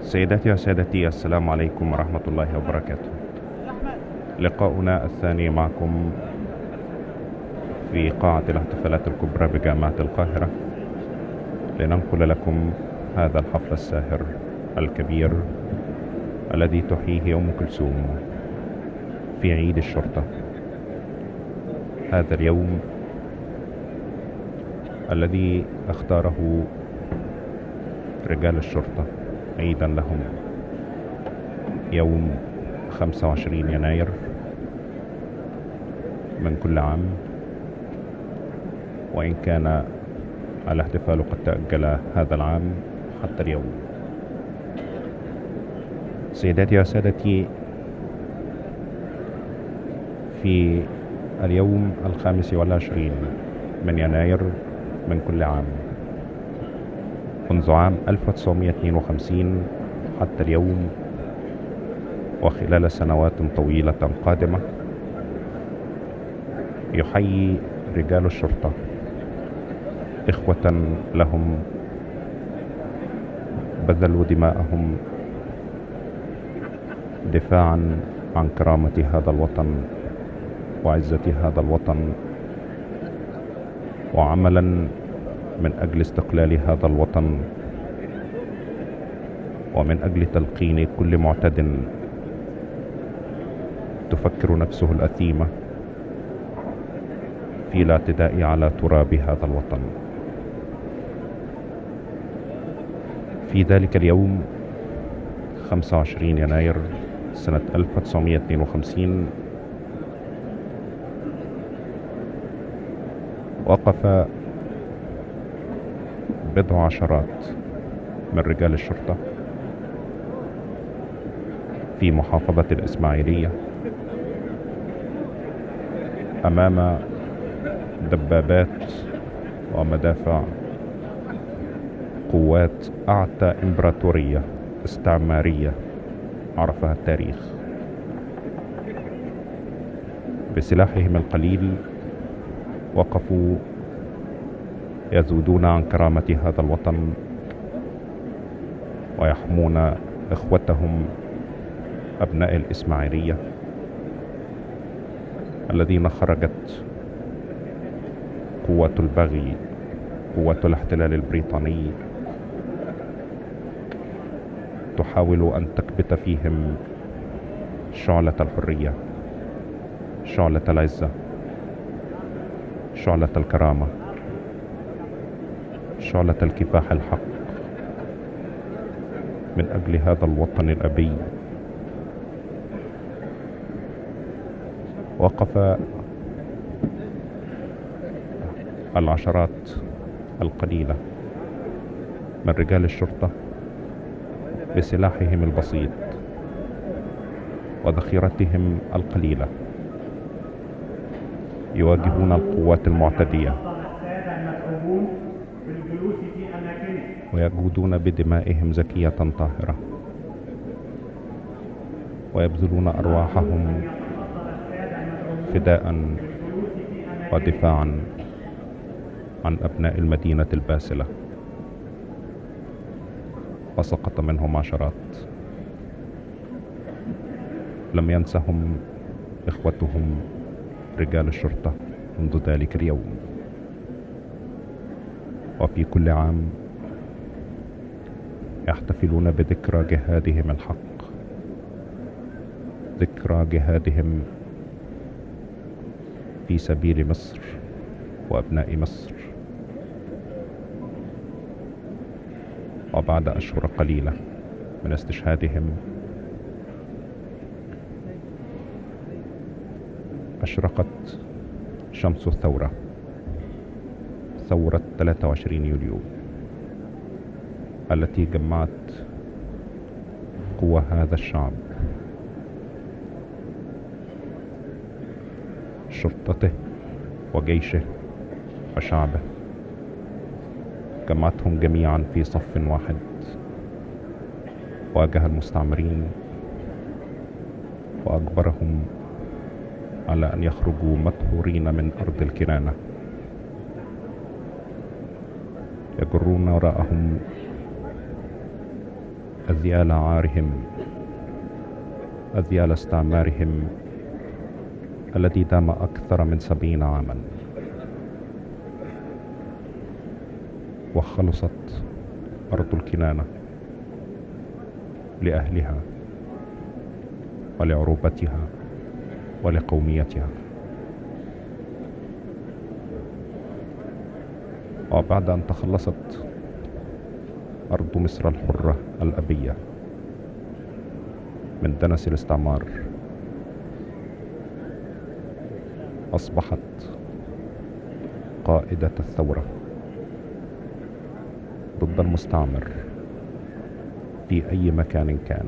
سيداتي وسادتي السلام عليكم ورحمة الله وبركاته لقاؤنا الثاني معكم في قاعة الاحتفالات الكبرى بجامعة القاهرة لننقل لكم هذا الحفل الساهر الكبير الذي تحييه أم كلثوم في عيد الشرطة هذا اليوم الذي اختاره رجال الشرطة عيدا لهم يوم 25 يناير من كل عام وإن كان الاحتفال قد تأجل هذا العام حتى اليوم سيداتي وسادتي في اليوم الخامس والعشرين من يناير من كل عام منذ عام 1952 حتى اليوم وخلال سنوات طويلة قادمة يحيي رجال الشرطة إخوة لهم بذلوا دماءهم دفاعا عن كرامة هذا الوطن وعزة هذا الوطن وعملا من أجل استقلال هذا الوطن ومن أجل تلقين كل معتد تفكر نفسه الأثيمة في الاعتداء على تراب هذا الوطن في ذلك اليوم 25 يناير سنة 1952 وقف بضع عشرات من رجال الشرطة في محافظة الإسماعيلية أمام دبابات ومدافع قوات أعتى إمبراطورية استعمارية عرفها التاريخ بسلاحهم القليل وقفوا يذودون عن كرامة هذا الوطن ويحمون إخوتهم أبناء الإسماعيلية الذين خرجت قوة البغي قوة الاحتلال البريطاني تحاول أن تكبت فيهم شعلة الحرية شعلة العزة شعلة الكرامة شعلة الكفاح الحق من أجل هذا الوطن الأبي وقف العشرات القليلة من رجال الشرطة بسلاحهم البسيط وذخيرتهم القليلة يواجهون القوات المعتدية ويجودون بدمائهم زكية طاهرة ويبذلون أرواحهم فداء ودفاعا عن أبناء المدينة الباسلة وسقط منهم عشرات لم ينسهم إخوتهم رجال الشرطة منذ ذلك اليوم وفي كل عام يحتفلون بذكرى جهادهم الحق ذكرى جهادهم في سبيل مصر وابناء مصر وبعد اشهر قليله من استشهادهم اشرقت شمس الثوره ثوره 23 يوليو التي جمعت قوى هذا الشعب شرطته وجيشه وشعبه جمعتهم جميعا في صف واحد واجه المستعمرين واجبرهم على ان يخرجوا مطهورين من ارض الكنانه يجرون وراءهم أذيال عارهم أذيال استعمارهم الذي دام أكثر من سبعين عاما وخلصت أرض الكنانة لأهلها ولعروبتها ولقوميتها وبعد أن تخلصت أرض مصر الحرة الأبية من دنس الاستعمار أصبحت قائدة الثورة ضد المستعمر في أي مكان كان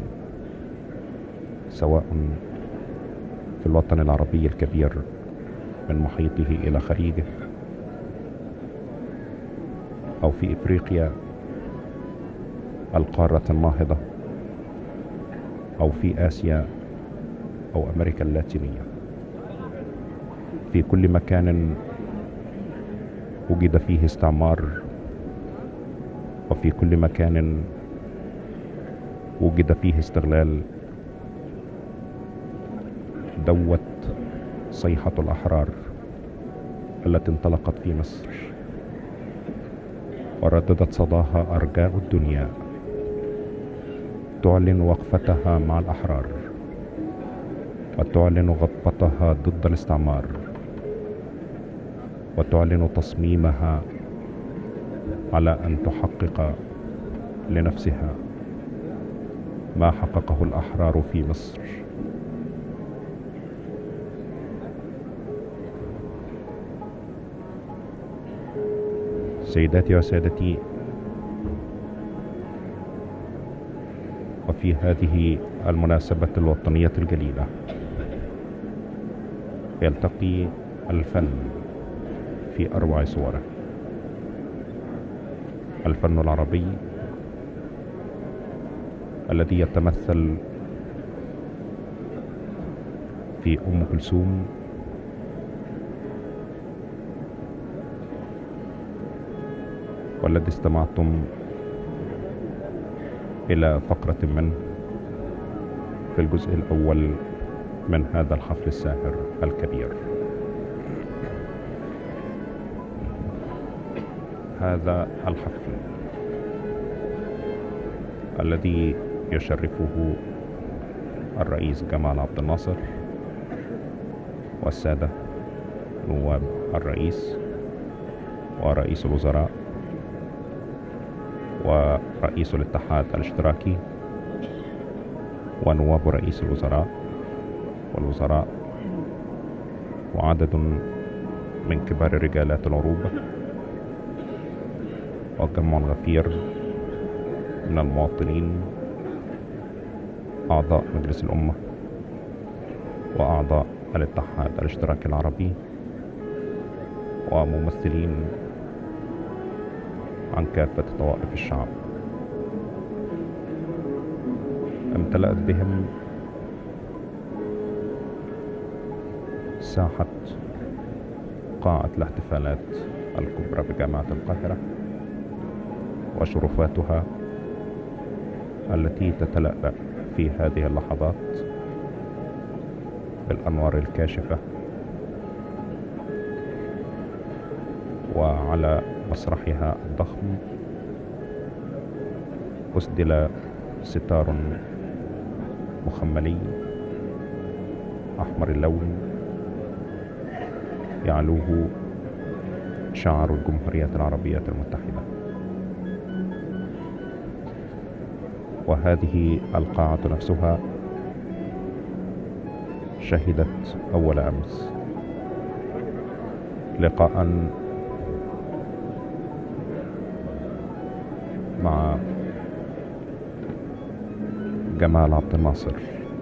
سواء في الوطن العربي الكبير من محيطه إلى خليجه أو في إفريقيا القارة الناهضة أو في آسيا أو أمريكا اللاتينية في كل مكان وجد فيه استعمار وفي كل مكان وجد فيه استغلال دوت صيحة الأحرار التي انطلقت في مصر ورددت صداها أرجاء الدنيا تعلن وقفتها مع الأحرار وتعلن غضبتها ضد الاستعمار وتعلن تصميمها على أن تحقق لنفسها ما حققه الأحرار في مصر سيداتي وسادتي وفي هذه المناسبة الوطنية الجليلة يلتقي الفن في أروع صوره الفن العربي الذي يتمثل في أم كلثوم والذي استمعتم إلى فقرة منه في الجزء الأول من هذا الحفل الساهر الكبير هذا الحفل الذي يشرفه الرئيس جمال عبد الناصر والسادة نواب الرئيس ورئيس الوزراء ورئيس الاتحاد الاشتراكي ونواب رئيس الوزراء والوزراء وعدد من كبار رجالات العروبة وجمع غفير من المواطنين أعضاء مجلس الأمة وأعضاء الاتحاد الاشتراكي العربي وممثلين عن كافة طوائف الشعب امتلأت بهم ساحة قاعة الاحتفالات الكبرى بجامعة القاهرة وشرفاتها التي تتلألأ في هذه اللحظات بالأنوار الكاشفة وعلى مسرحها الضخم أسدل ستار مخملي أحمر اللون يعلوه شعار الجمهورية العربية المتحدة وهذه القاعة نفسها شهدت أول أمس لقاء مع جمال عبد الناصر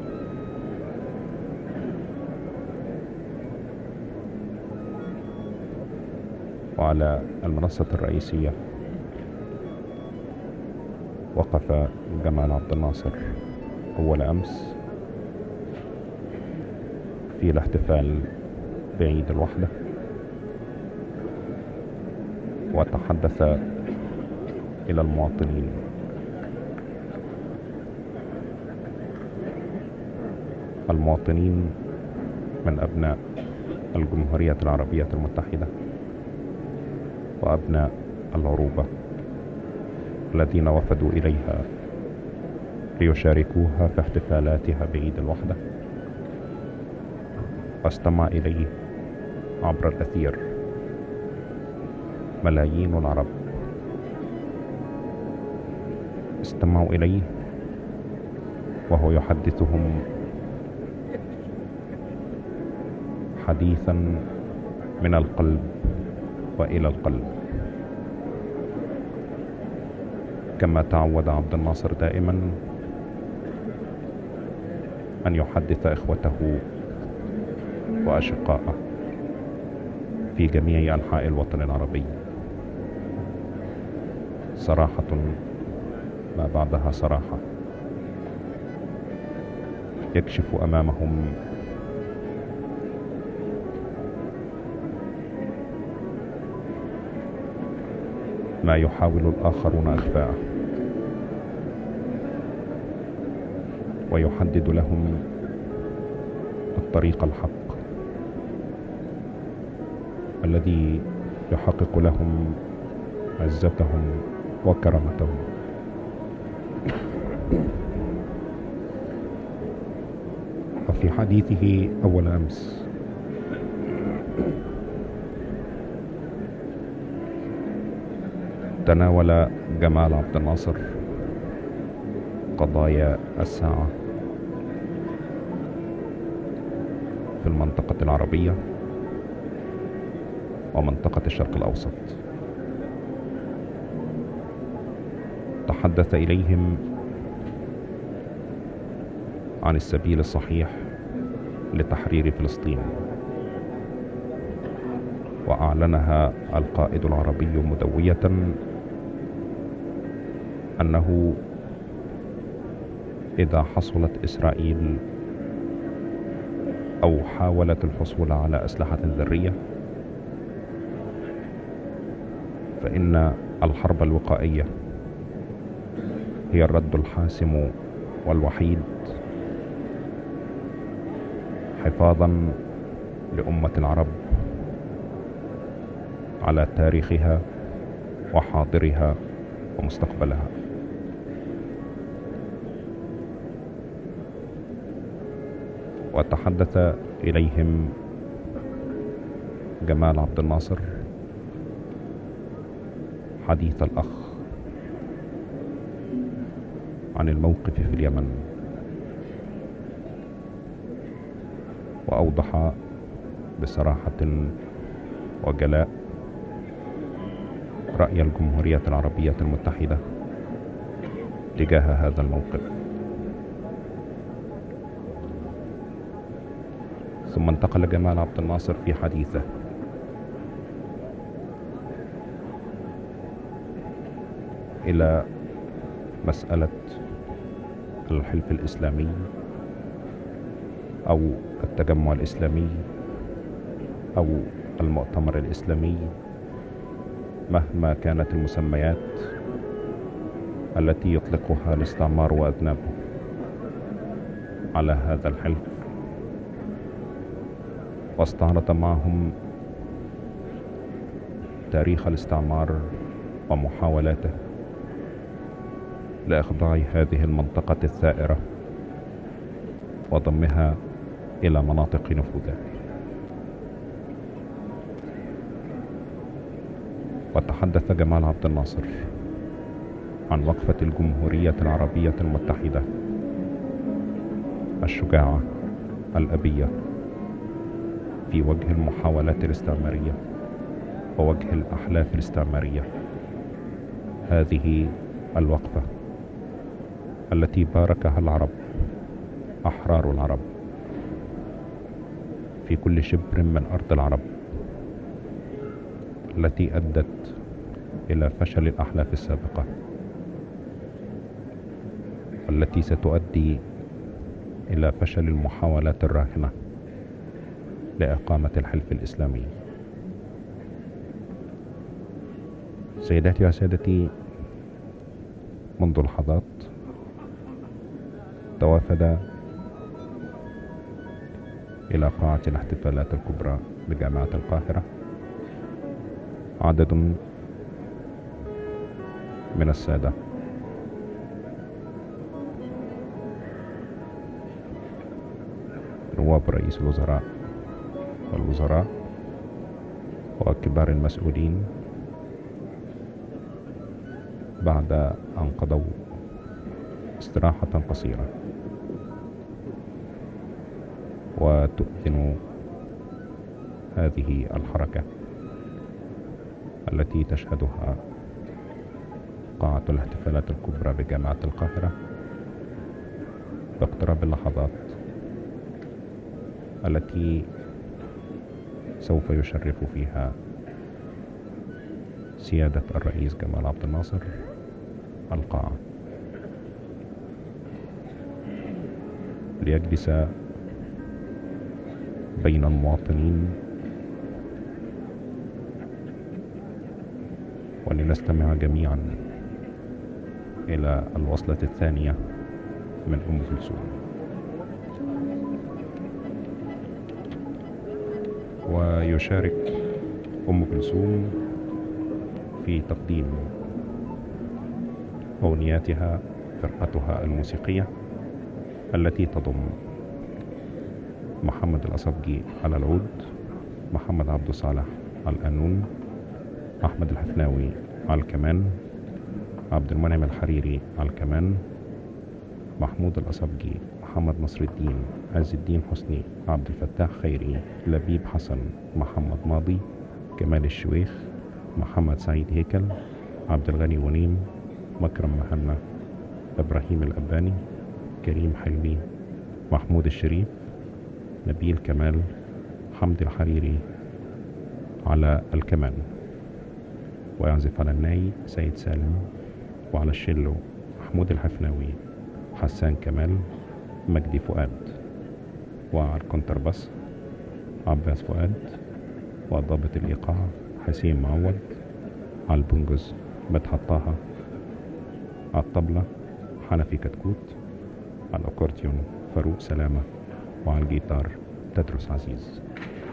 وعلى المنصة الرئيسية وقف جمال عبد الناصر أول أمس في الاحتفال بعيد الوحدة وتحدث إلى المواطنين المواطنين من أبناء الجمهورية العربية المتحدة وأبناء العروبة الذين وفدوا إليها ليشاركوها في احتفالاتها بعيد الوحدة واستمع إليه عبر الأثير ملايين العرب استمعوا إليه وهو يحدثهم حديثا من القلب والى القلب كما تعود عبد الناصر دائما ان يحدث اخوته واشقاءه في جميع انحاء الوطن العربي صراحه ما بعدها صراحه يكشف امامهم ما يحاول الآخرون إخفاءه ويحدد لهم الطريق الحق الذي يحقق لهم عزتهم وكرامتهم وفي حديثه أول أمس تناول جمال عبد الناصر قضايا الساعة في المنطقة العربية ومنطقة الشرق الأوسط تحدث إليهم عن السبيل الصحيح لتحرير فلسطين وأعلنها القائد العربي مدوية أنه إذا حصلت إسرائيل أو حاولت الحصول على أسلحة ذرية فإن الحرب الوقائية هي الرد الحاسم والوحيد حفاظا لأمة العرب على تاريخها وحاضرها ومستقبلها وتحدث إليهم جمال عبد الناصر حديث الأخ عن الموقف في اليمن وأوضح بصراحة وجلاء رأي الجمهورية العربية المتحدة تجاه هذا الموقف ثم انتقل جمال عبد الناصر في حديثه إلى مسألة الحلف الإسلامي أو التجمع الإسلامي أو المؤتمر الإسلامي مهما كانت المسميات التي يطلقها الاستعمار وأذنابه على هذا الحلف واستعرض معهم تاريخ الاستعمار ومحاولاته لإخضاع هذه المنطقة الثائرة وضمها إلى مناطق نفوذه وتحدث جمال عبد الناصر عن وقفة الجمهورية العربية المتحدة الشجاعة الأبية في وجه المحاولات الاستعمارية ووجه الأحلاف الاستعمارية هذه الوقفة التي باركها العرب أحرار العرب في كل شبر من أرض العرب التي أدت إلى فشل الأحلاف السابقة والتي ستؤدي إلى فشل المحاولات الراهنة لإقامة الحلف الإسلامي سيداتي وسادتي منذ لحظات توافد إلى قاعة الاحتفالات الكبرى بجامعة القاهرة عدد من السادة نواب رئيس الوزراء والوزراء وكبار المسؤولين بعد أن قضوا استراحة قصيرة وتؤذن هذه الحركة التي تشهدها قاعة الاحتفالات الكبرى بجامعة القاهرة باقتراب اللحظات التي سوف يشرف فيها سيادة الرئيس جمال عبد الناصر القاعة ليجلس بين المواطنين ولنستمع جميعا إلى الوصلة الثانية من أم كلثوم ويشارك أم كلثوم في تقديم أغنياتها فرقتها الموسيقية التي تضم محمد الأصبجي على العود محمد عبد صالح على القانون أحمد الحفناوي على الكمان عبد المنعم الحريري على الكمان محمود الأصبجي محمد نصر الدين عز الدين حسني عبد الفتاح خيري لبيب حسن محمد ماضي كمال الشويخ محمد سعيد هيكل عبد الغني ونيم مكرم مهنا إبراهيم الأباني كريم حلمي محمود الشريف نبيل كمال حمد الحريري على الكمان ويعزف على الناي سيد سالم وعلى الشلو محمود الحفناوي حسان كمال مجدي فؤاد وعلى الكونترباس عباس فؤاد وضابط الإيقاع حسين معوض على البنجز مدحت طه على الطبلة حنفي كتكوت على الأكورديون فاروق سلامة وعلى الجيتار تدرس عزيز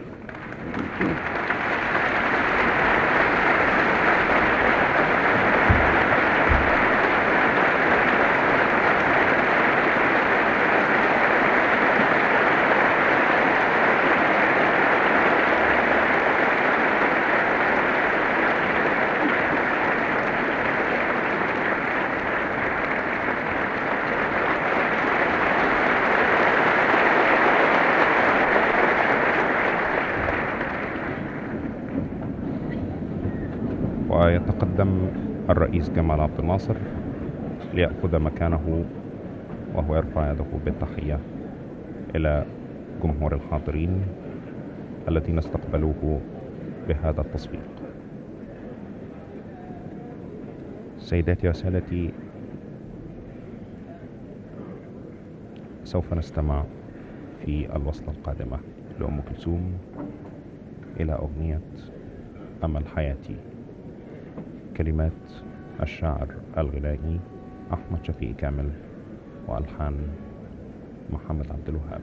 ويتقدم الرئيس جمال عبد الناصر ليأخذ مكانه وهو يرفع يده بالتحية إلى جمهور الحاضرين الذين استقبلوه بهذا التصفيق سيداتي وسادتي سوف نستمع في الوصلة القادمة لأم كلثوم إلى أغنية أمل حياتي كلمات الشاعر الغنائي أحمد شفيق كامل وألحان محمد عبد الوهاب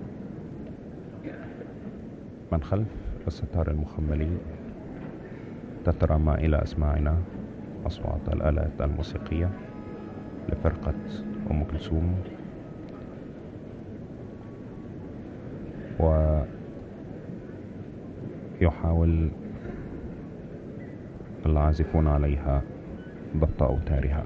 من خلف الستار المخملي تترامى إلى أسماعنا أصوات الآلات الموسيقية لفرقة أم كلثوم ويحاول العازفون عليها ضبط أوتارها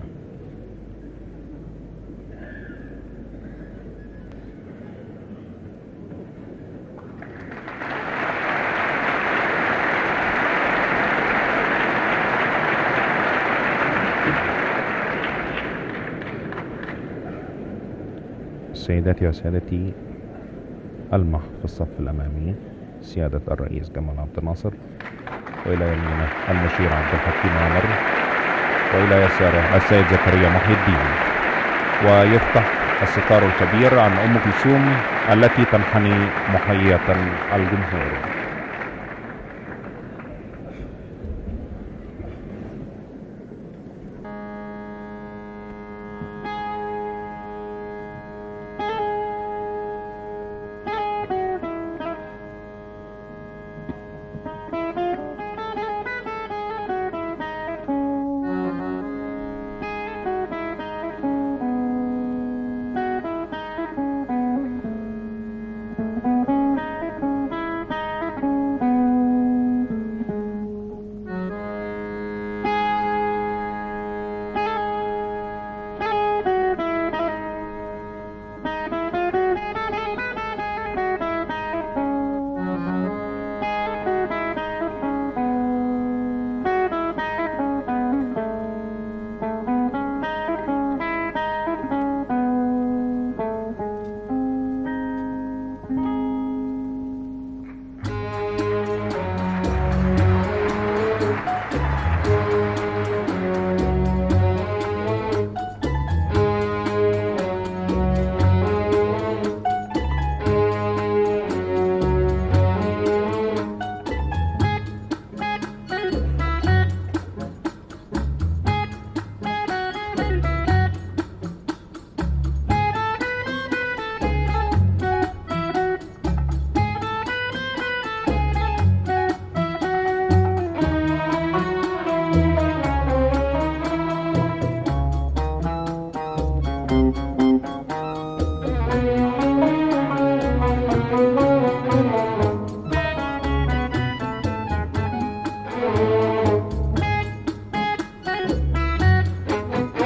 سيداتي وسادتي ألمح في الصف الأمامي سيادة الرئيس جمال عبد الناصر وإلى يمينه المشير عبد الحكيم عمر وإلى يساره السيد زكريا محي الدين ويفتح الستار الكبير عن أم كلثوم التي تنحني محية الجمهور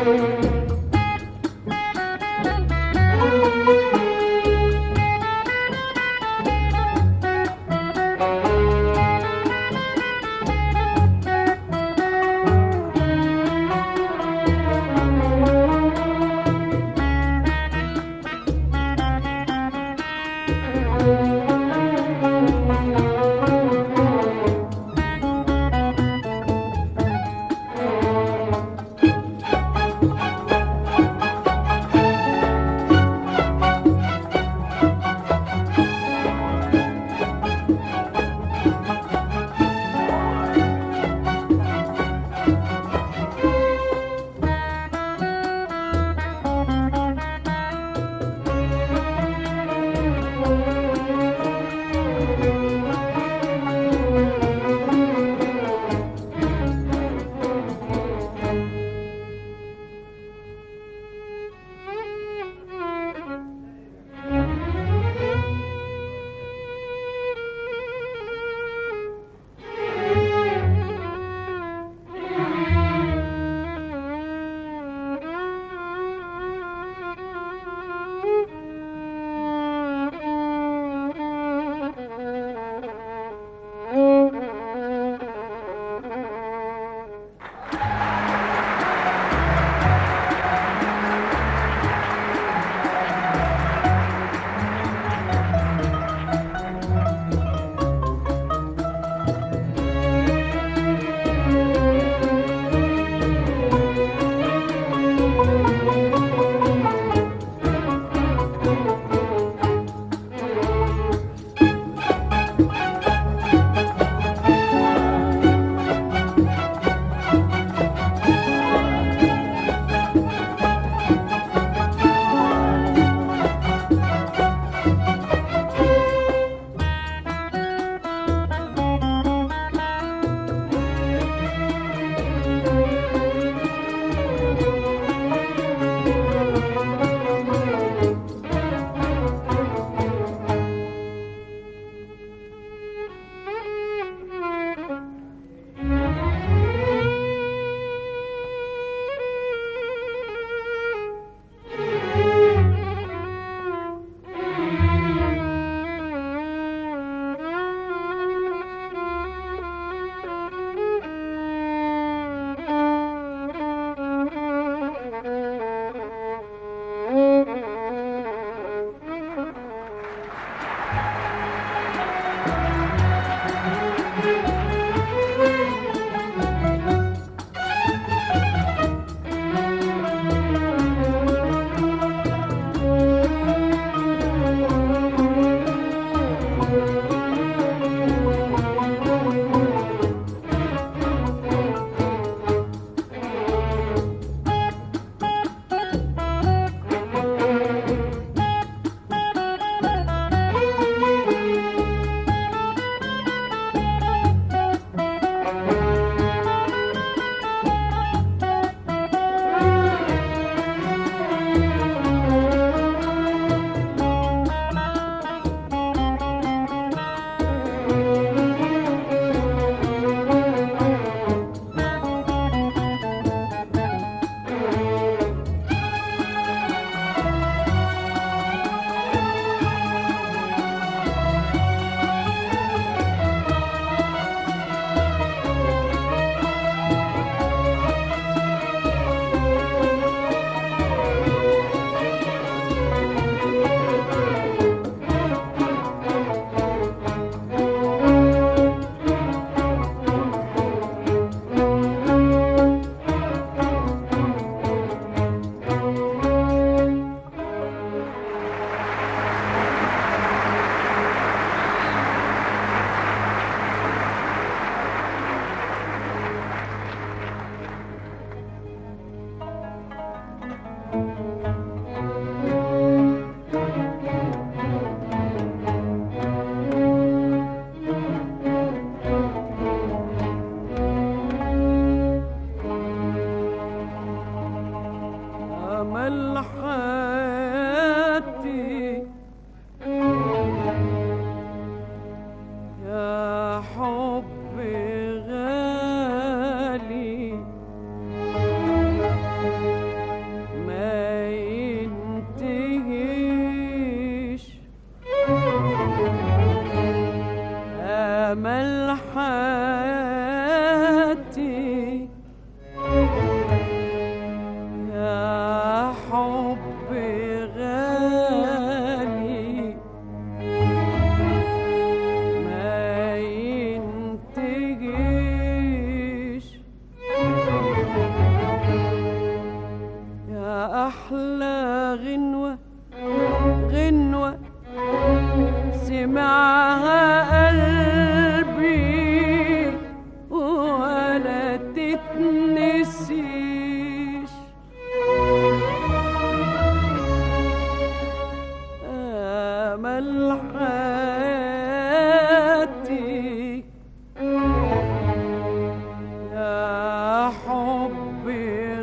حب غالي أحلى غنوة غنوة سمعها قلبي ولا تتنسيش أمل حياتي يا حبي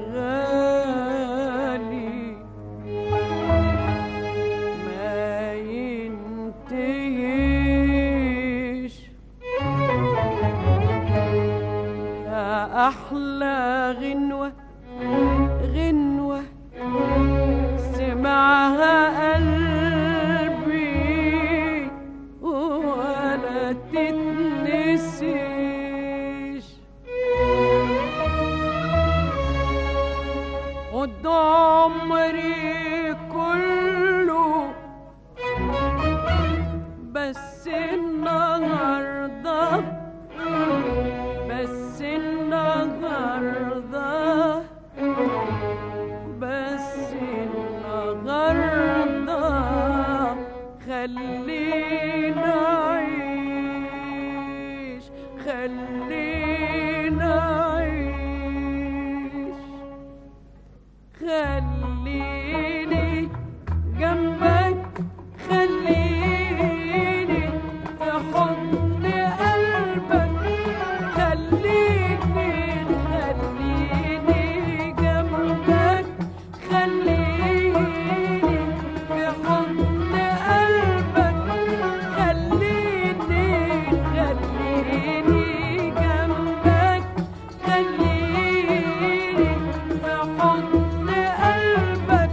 غالي ما ينتهيش يا أحلى غنوة غنوة سمعها قلبي ولا تتنسيش خد عمري كله بس النهارده بس النهارده بس النهارده خلينا عيش خلينا عيش خليني جنبك خليني في حضن قلبك خليني خليني جنبك خليني في حضن قلبك خليني خليني جنبك خليني في حضن قلبك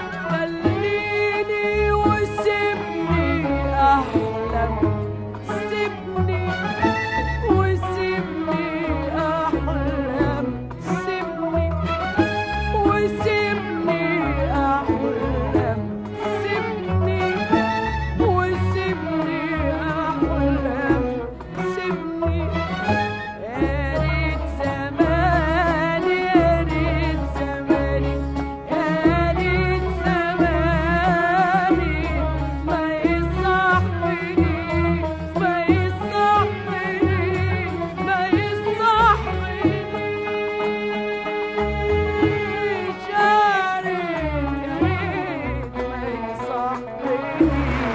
خليني وسيبني أحلم سيبني وسيبني أحلم سيبني وسيبني أحلم سيبني وسيبني أحلم سيبني يا ريت زماني يا ريت زماني يا ريت زماني ما يصحني ما يصحني ما يصحنيش يا ريت يا ريت ما يصحني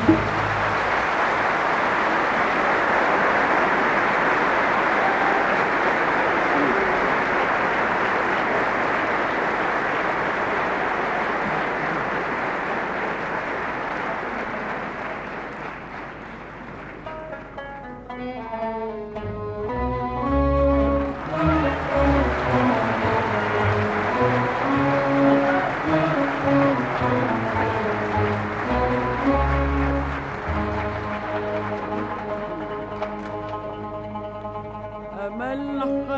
أمل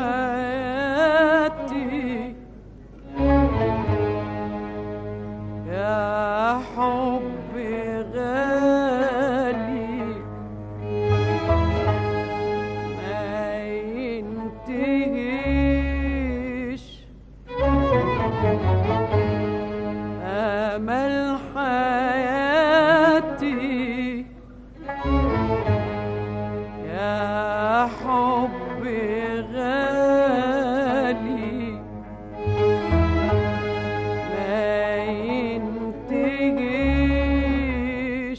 حياتي يا حبي غالي ما ينتهيش أمل حياتي يا حبي غالي ما ينتهيش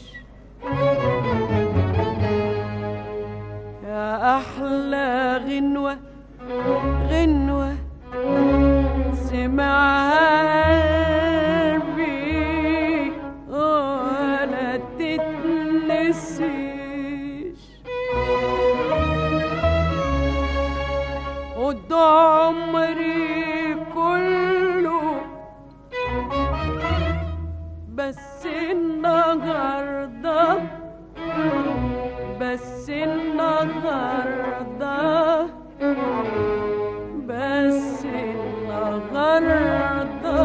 يا أحلى غنوة غنوة سمعها قلبي ولا تتنسيش خد عمري كله بس النهارده بس النهارده بس النهارده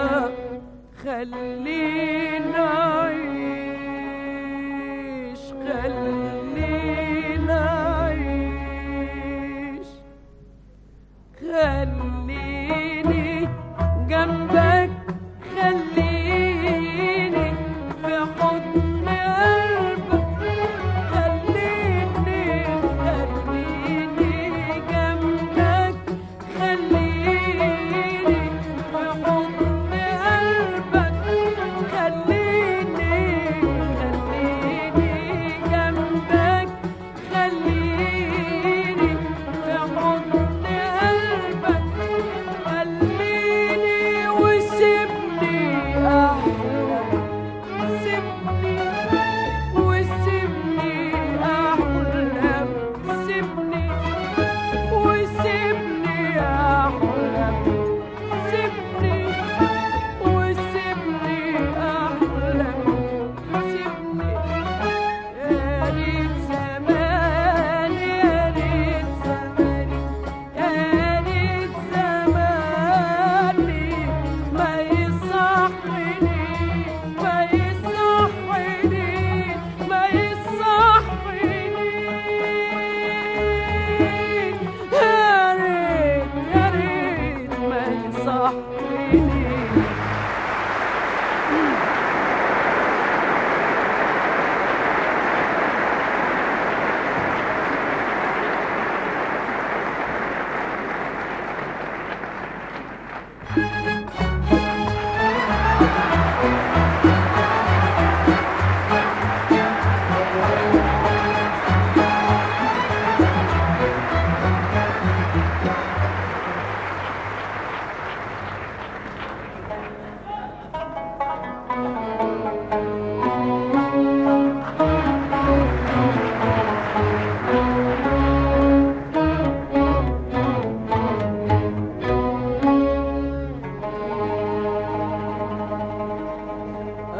خلينا عيش خلينا عيش خليني جنبك خليني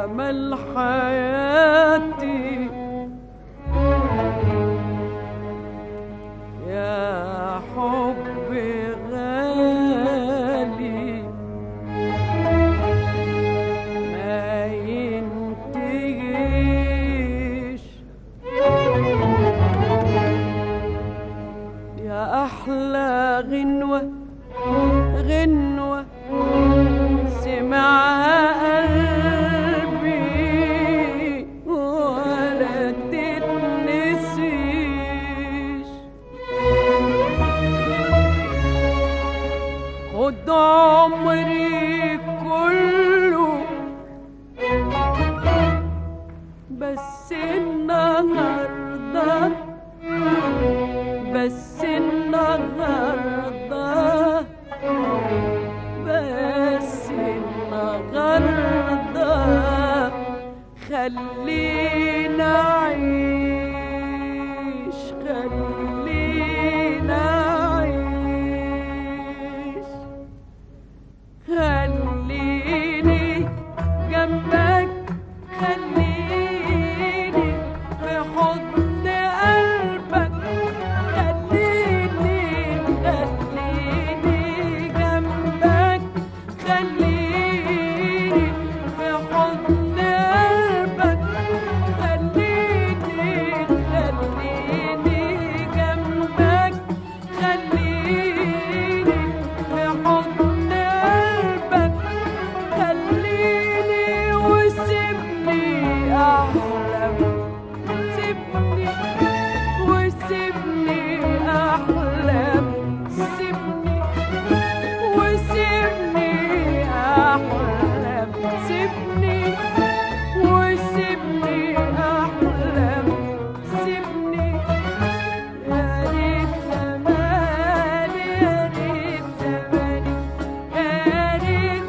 أمل حياتي يا حب غالي ما ينتهيش يا أحلى غنوة غنوة سمعها قلبي ولا تتنسيش خد عمري كله بس النهارده بس النهارده بس النهارده خلينا عيش خلينا عيش خليني جنبك خليني في حضن قلبك خليني خليني جنبك خليني في حضن قلبك خليني خليني جنبك خليني في حضن قلبك خليني وسيبني أحلم سيبني وسيبني أحلم سيبني وسيبني أحلم سيبني وسيبني أحلم سيبني يا ريت زماني يا ريت زماني يا ريت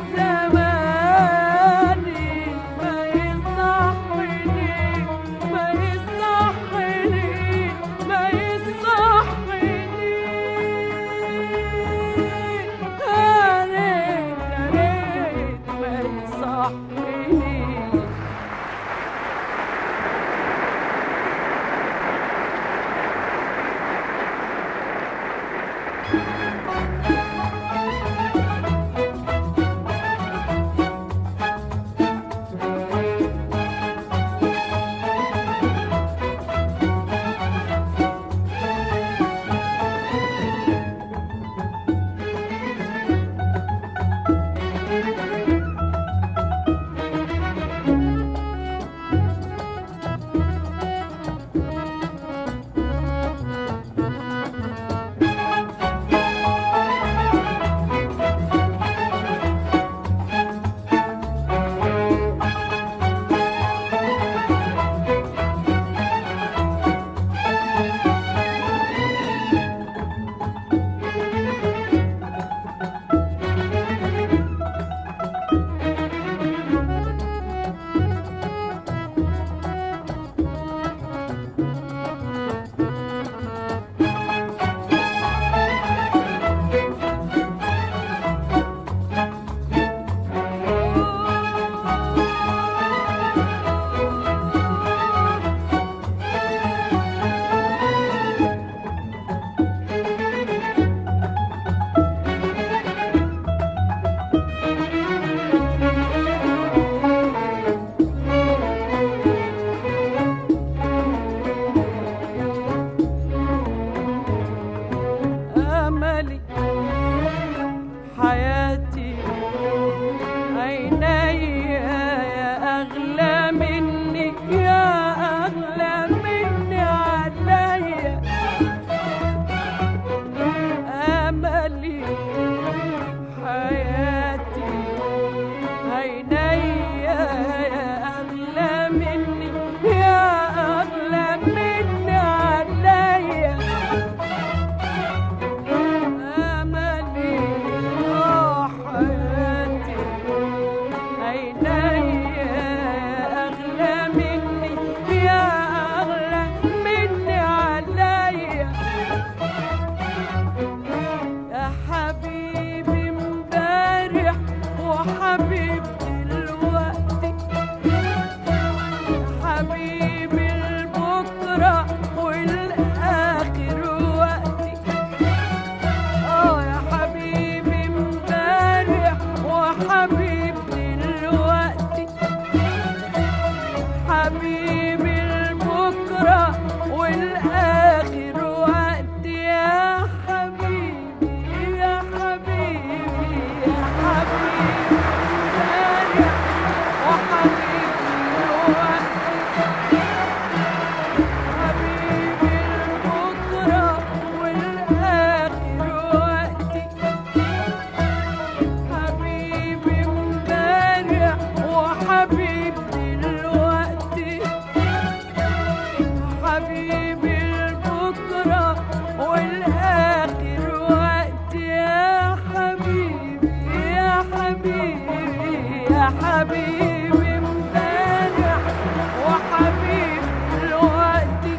زماني ما يصحني ما يصحني ما يصحني يا ريت يا ريت ما يصحني أملي حياتي عيني يا أغلى مني يا أغلى مني عليا أملي حياتي عيني يا أغلى مني يا أغلى مني عليا أملي آه حياتي عيني أغلى مني يا أغلى مني عليا يا حبيبي امبارح وحبيبي دلوقتي يا حبيبي امبارح وحبيب دلوقتي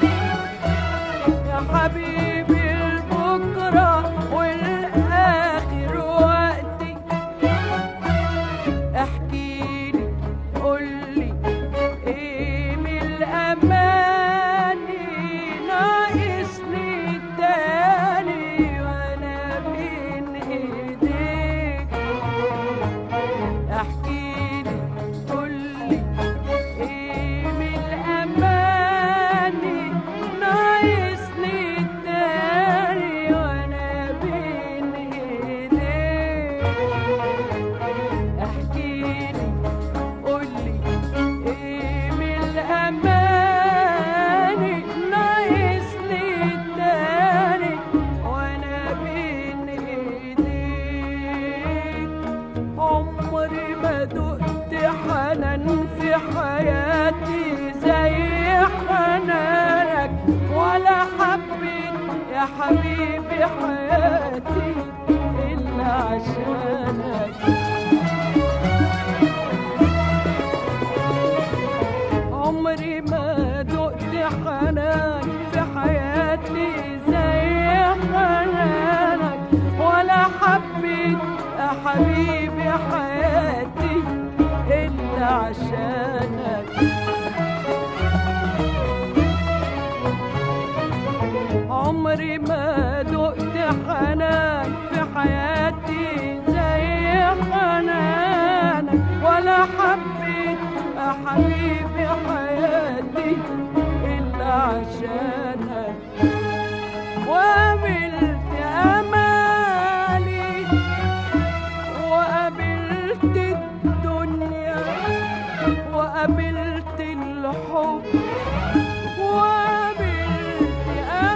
يا حبيبي البكرة والآخر وقتي احكيلي قولي ايه من الأماني ناقصني تاني وانا بين ايديك احكيلي قولي ايه من الاماني ناقصني تاني وانا بين ايديك احكيلي قولي ايه من الاماني ناقصني تاني وانا بين ايديك عمري ما دقت حنان في حياتي زي حنانك ولا حبيت يا حبيبي حياتي إلا عشانك عمري ما دقت حنان في حياتي زي حنانك ولا حبيت يا حبيبي حياتي إلا عشانك عمري ما دقت حنان في حياتي زي حنانك ولا حبيت يا حبيبي حياتي إلا عشانك وقابلت أمالي وقابلت الدنيا وقابلت الحب وقابلت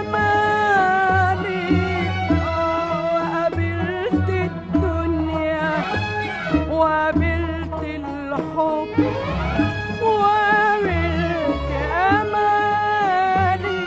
أمالي آه، وقابلت الدنيا وقابلت الحب وقابلت أمالي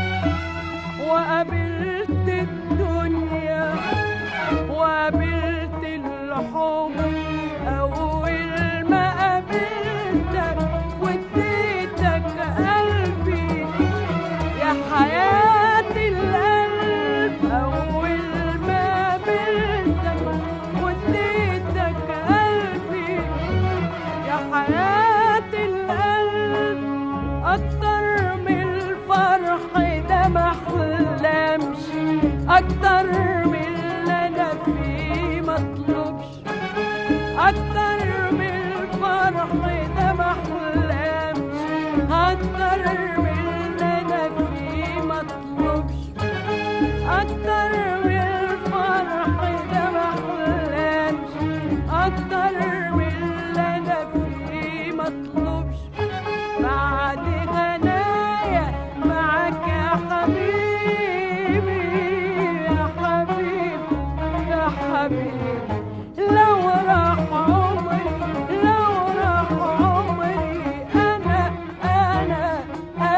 وقابلت الدنيا وقابلت الحب أول ما قابلتك واديتك قلبي يا حياة القلب أول ما قابلتك واديتك قلبي يا حياة القلب أكتر من الفرح ده محلمش أكتر من اللي أنا فيه مطلبش أكتر من الفرح ده محلمش أكتر من اللي أنا فيه مطلبش أكتر من الفرح ده محلمش أكتر من اللي أنا فيه مطلبش بعد غنايا معاك يا حبيبي يا حبيبي يا حبيبي لو راح عمري لو راح عمري أنا أنا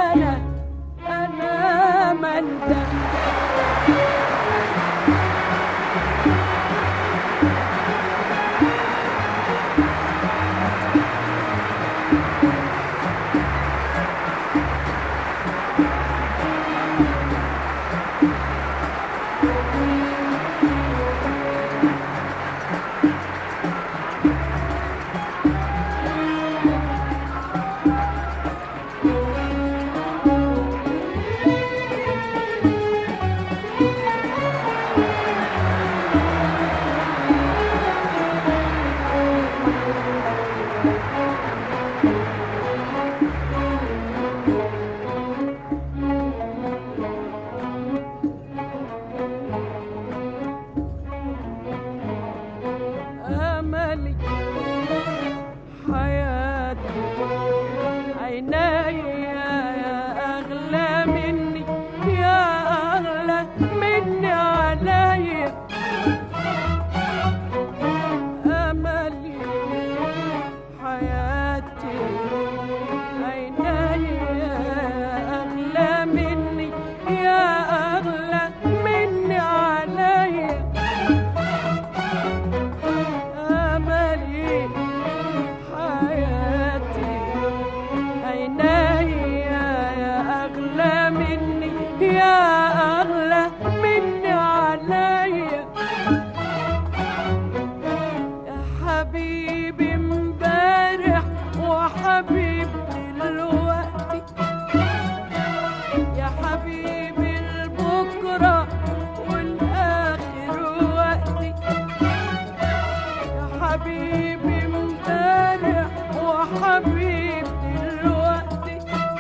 حبيبي دلوقتي يا حبيبي البكرة والآخر وقتي يا حبيبي امبارح وحبيبي دلوقتي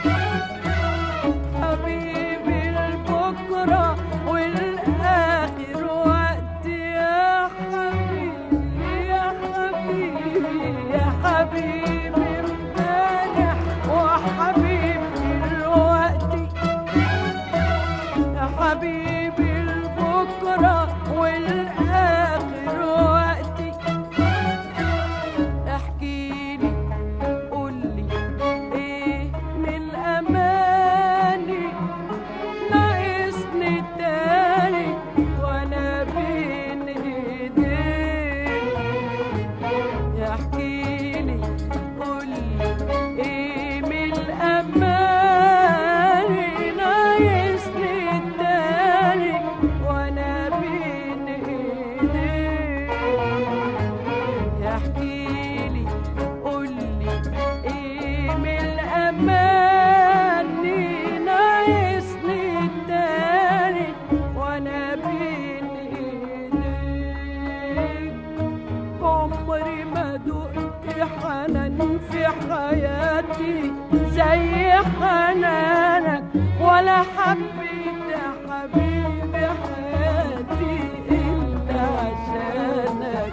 حبيبي البكرة والآخر وقتي يا حبيبي يا حبيبي يا حبيبي امبارح وحبيبي دلوقتي يا حبيبي البكرة والآخر وقتي احكيلي قولي ايه من الأماني ناقصني تاني وانا بين ايديك احكيلي قولي ايه من الأماني ناقصني تاني وانا بين ايديك احكيلي قولي ايه من الاماني ناقصني التاني وانا بين ايديك عمري ما دقت حنان في حياتي زي حنانك ولا حبيت يا حبيبي حياتي الا عشانك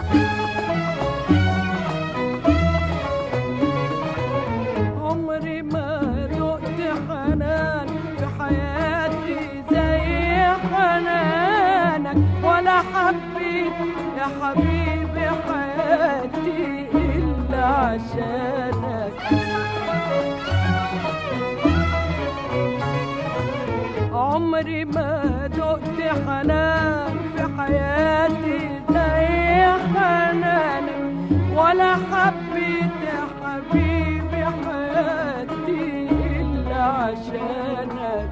عمري ما دقت حنان في حياتي زي حنانك ولا حبيت يا حبيبي حياتي إلا عشانك عمري ما دقت حنان في حياتي زي حنانك ولا حبيت يا حبيبي حياتي إلا عشانك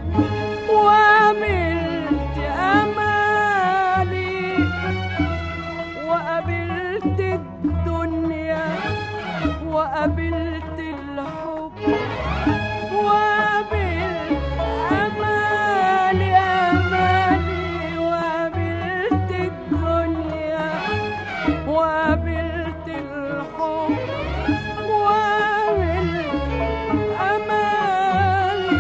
وعملت أمالي وقابلت الدنيا وقابلت الحب وقابلت أمالي أمالي وقابلت الدنيا وقابلت الحب وقابلت أمالي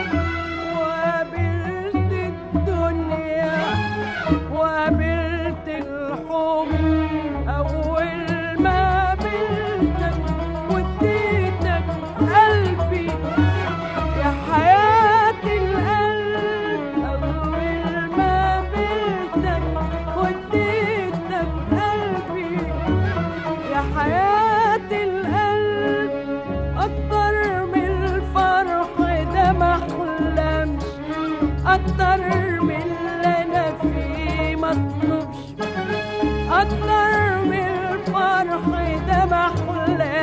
وقابلت الدنيا وقابلت الحب أول ما قابلتك واديتك قلبي يا حياة القلب أول ما قابلتك واديتك قلبي يا حياة القلب أكتر من الفرح ده ما أحلمش أكتر من اللي أنا فيه ما أطلبش أكتر من الفرح ده ما أحلمش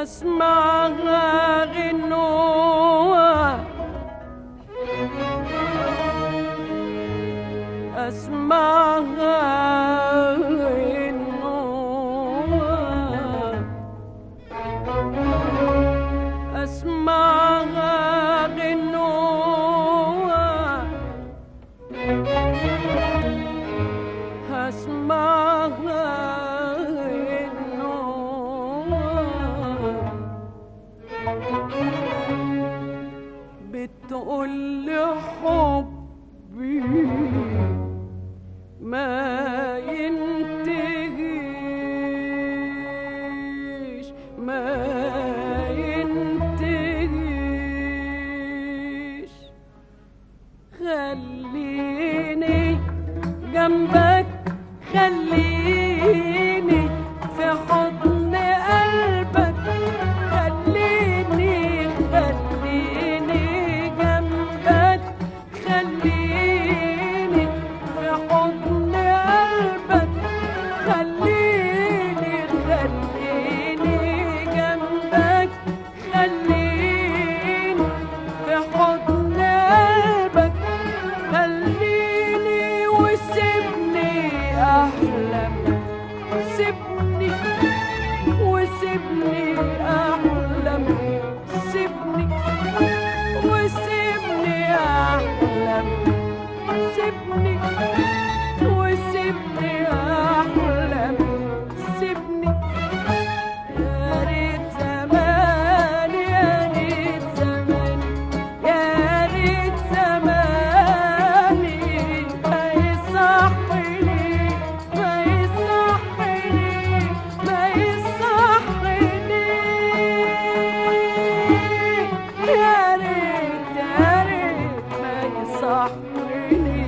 أسمعها غنوة أسمعها غنوة أسمعها غنوة أسمعها غنوة بتقول لي حبي ما ينتهيش ما ينتهيش خليني جنبك خليني في حضن قلبك خليني خليني جنبك خليني في حضن قلبك خليني خليني جنبك خليني في حضن قلبك خليني وسيبني احلم سيبني وسيبني احلم سيبني وسيبني احلم سيبني وسيبني احلم سيبني يا ريت زمان يا ريت زمان يا ريت زماني ما يصحني ما يصحني ما يصحني يا ريت يا ريت ما يصحني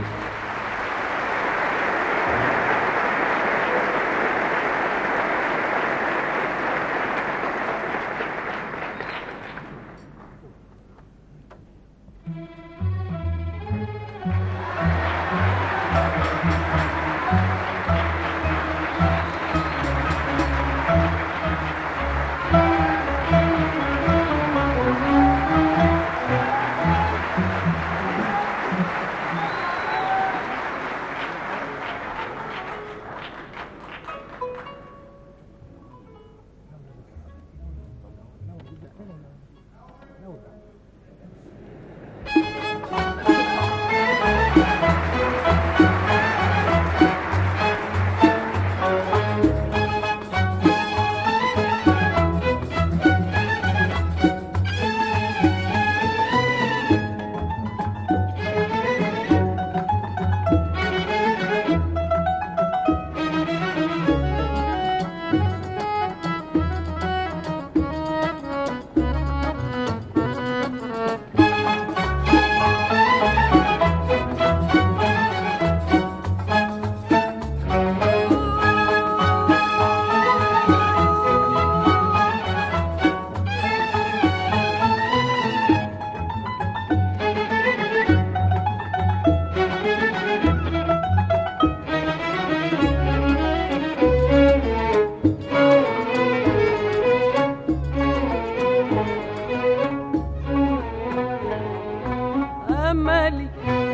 أملي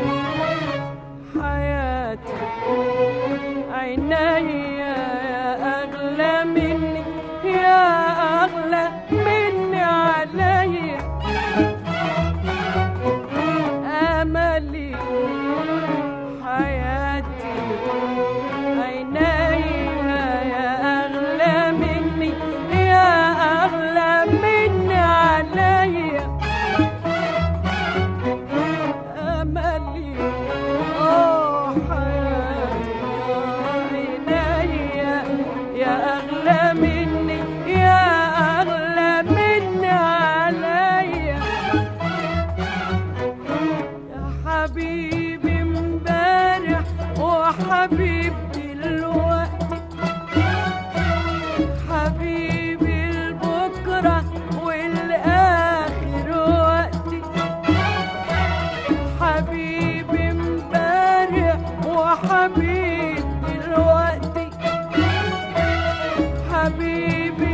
حياتي عيني يا أغلى مني يا أغلى مني عليا أملي حياتي عيني يا أغلى مني يا أغلى مني عليا أملي آه حياتي عينيا يا أغلى مني يا أغلى مني عليا يا حبيبي امبارح وحبيب دلوقتي حبيبي البكرة والآخر وقتي حبيبي امبارح وحبيب دلوقتي حبيبي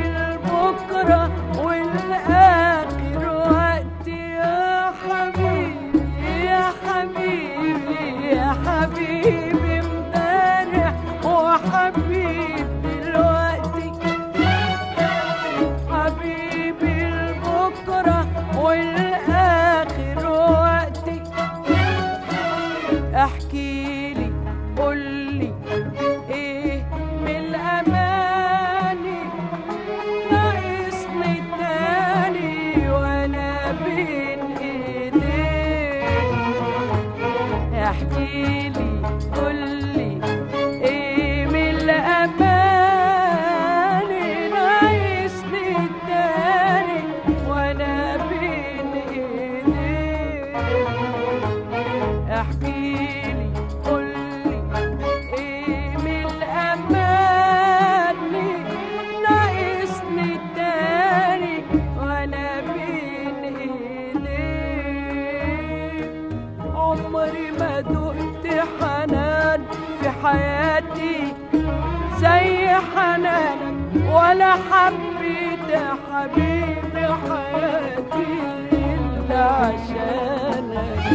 ولا حبيت يا حبيبي حياتي إلا عشانك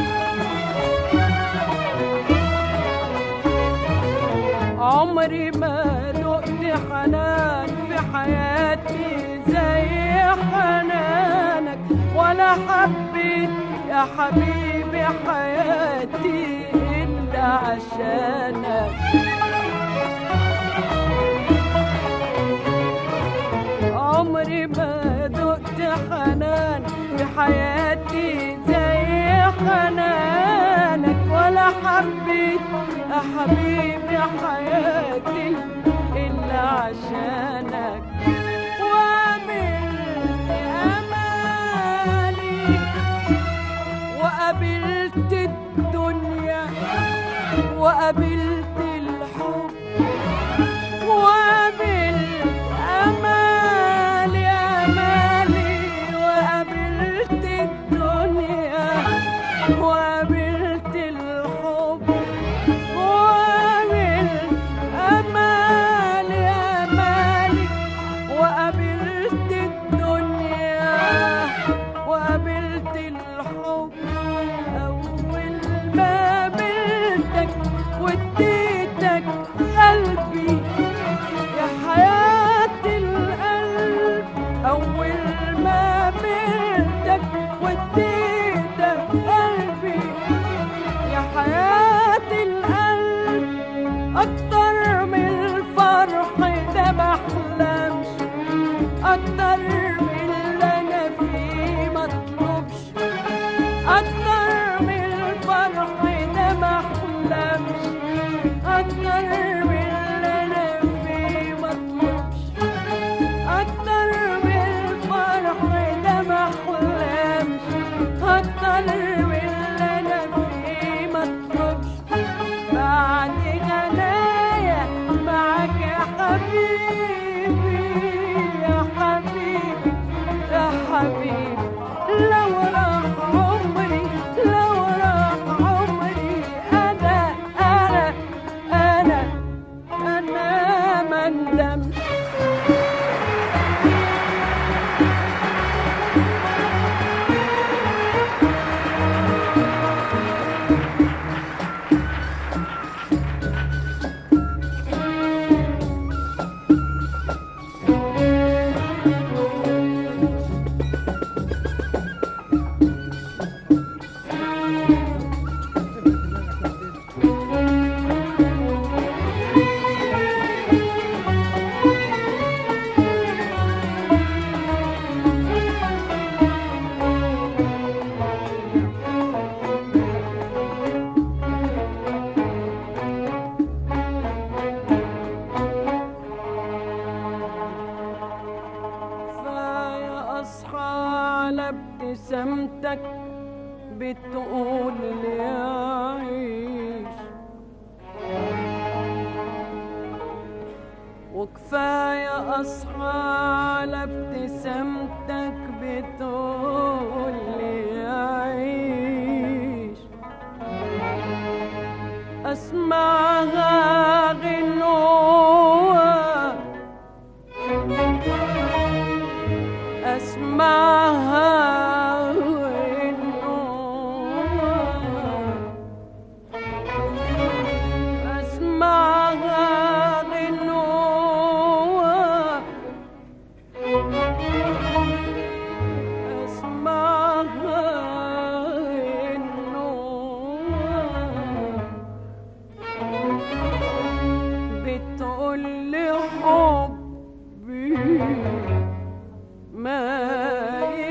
عمري ما دقت حنان في حياتي زي حنانك ولا حبيت يا حبيبي حياتي إلا عشانك عمري ما دقت حنان في حياتي زي حنانك ولا حبيت يا حبيبي حياتي إلا عشانك وقابلت أمالي وقابلت الدنيا وقابلت الحب وقابلت أمالي أمالي وقابلت الدنيا وقابلت الحب وقابلت أمالي أمالي وقابلت الدنيا وقابلت الحب أول ما قابلتك واديتك قلبي يا حياة القلب أول ما قابلتك واديتك قلبي يا حياة القلب أكتر من الفرح ده محلمش أكتر من اللي أنا فيه مطلوبش أكتر من الفرح ده محلمش أكتر من اللي أنا فيه مطلوبش أكتر من الفرح ده محلمش أكتر من اللي أنا فيه مطلوبش بعد غنايا معاك يا حبيبي يا حبيبي يا حبيبي لو راح عمري لو راح عمري أنا أنا أنا أنا ما ندمت كفاية أصحى على ابتسامتك بتقول لي عيش وكفاية أصحى على ابتسامتك بتقول لي عيش أسمعها غنوة أسمعها غنوة أسمعها غنوة أسمعها غنوة بتقول لي حبي ما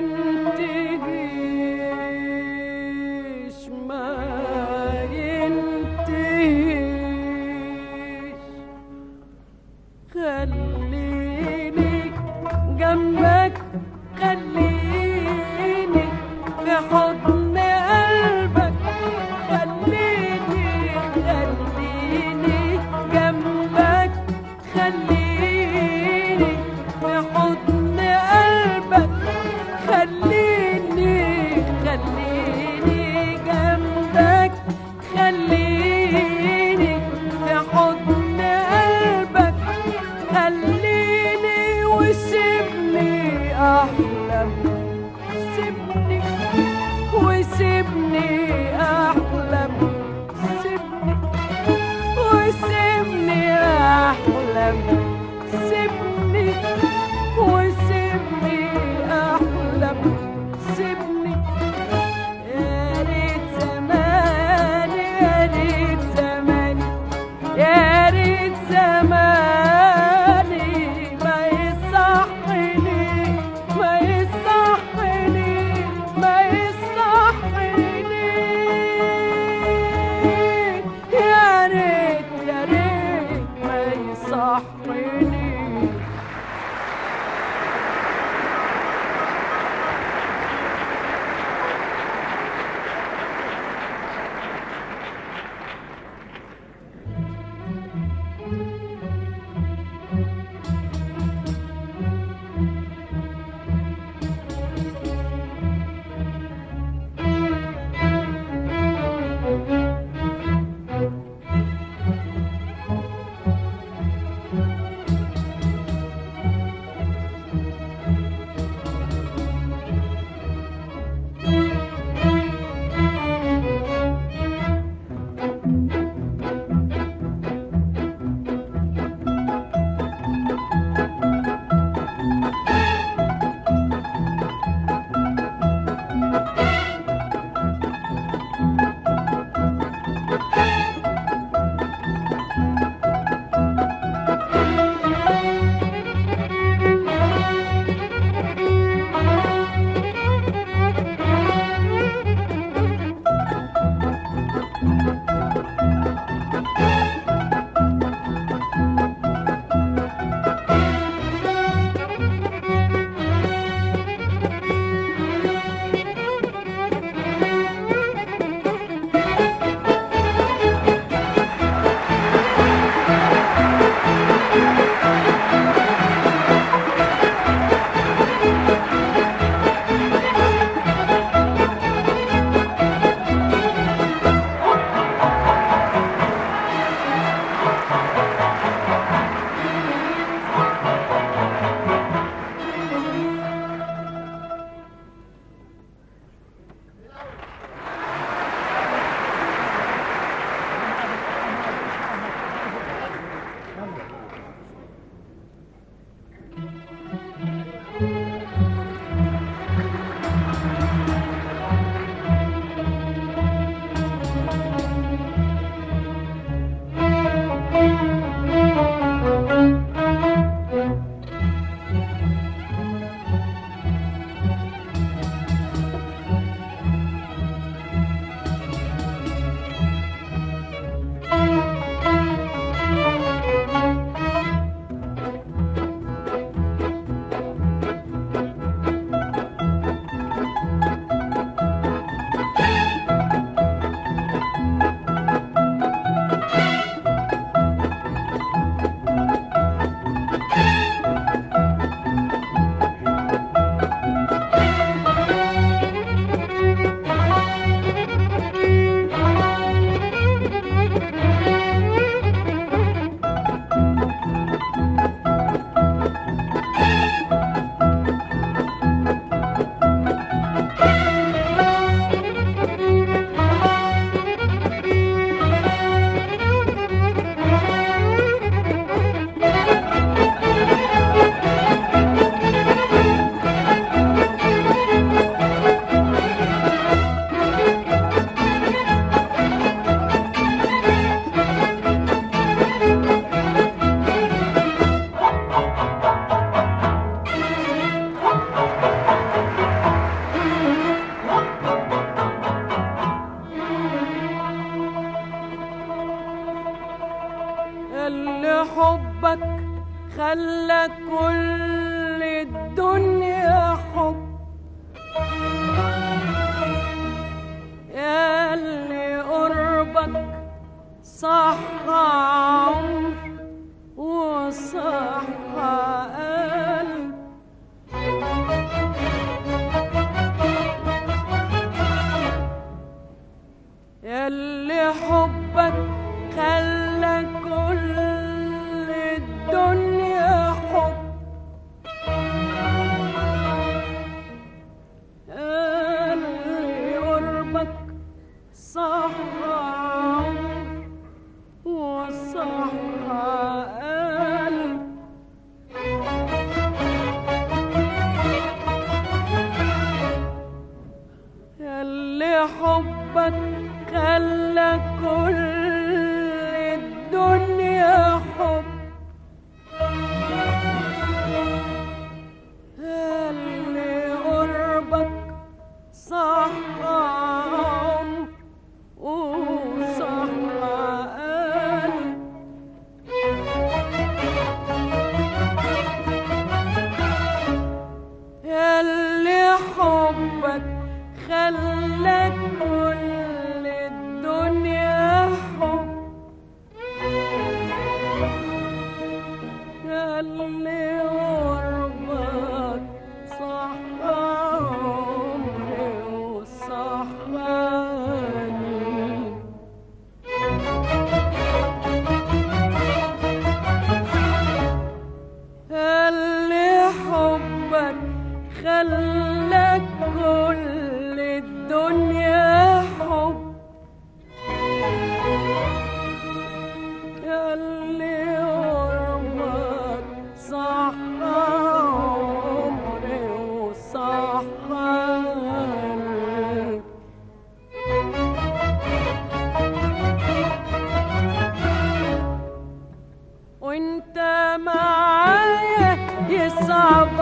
يصعب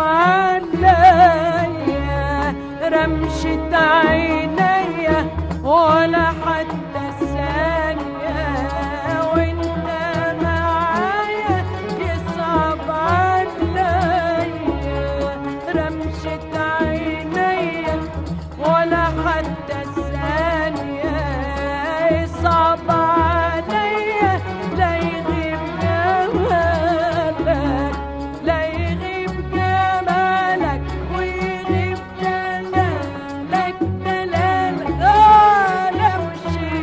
عليا رمشة عينيا ولا حتى ثانية وانت معايا يصعب عليا رمشة عينيا ولا حتى ثانية يصعب عليا لا يغيب جمالك لا يغيب جمالك ويغيب دلالك دلالك آه لو شي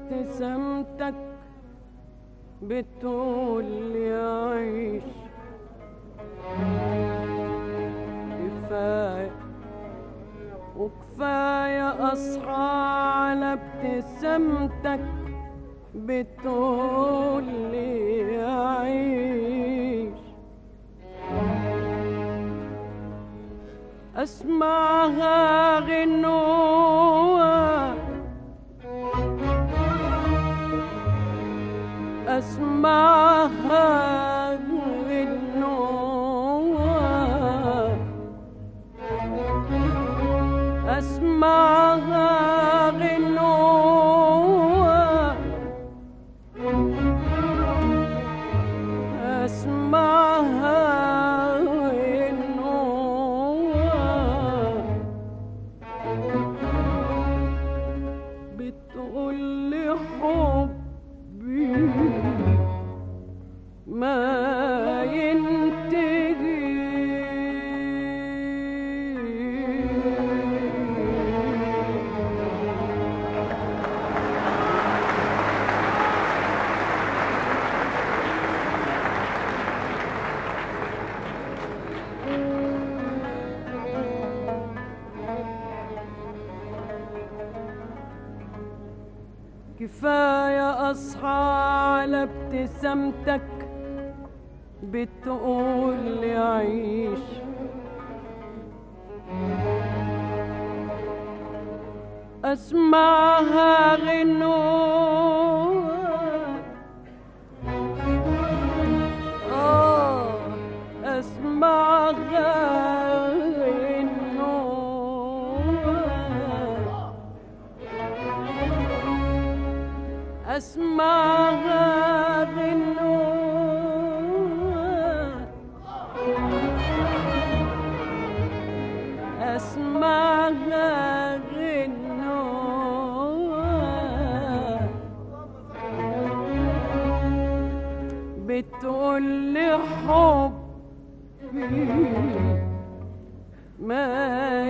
ابتسامتك بتقول لي عيش كفاية وكفاية أصحى على ابتسامتك بتقول لي عيش أسمعها غنوة أسمعها غنوة أسمعها غنوة أسمعها غنوة بتقول لي حبي ما ينتهي كفاية أصحى على ابتسامتك بتقول لي عيش أسمعها غنوة آه أسمعها غنوة أسمعها غنوة أسمعها غنوة بتقول لي حبي ما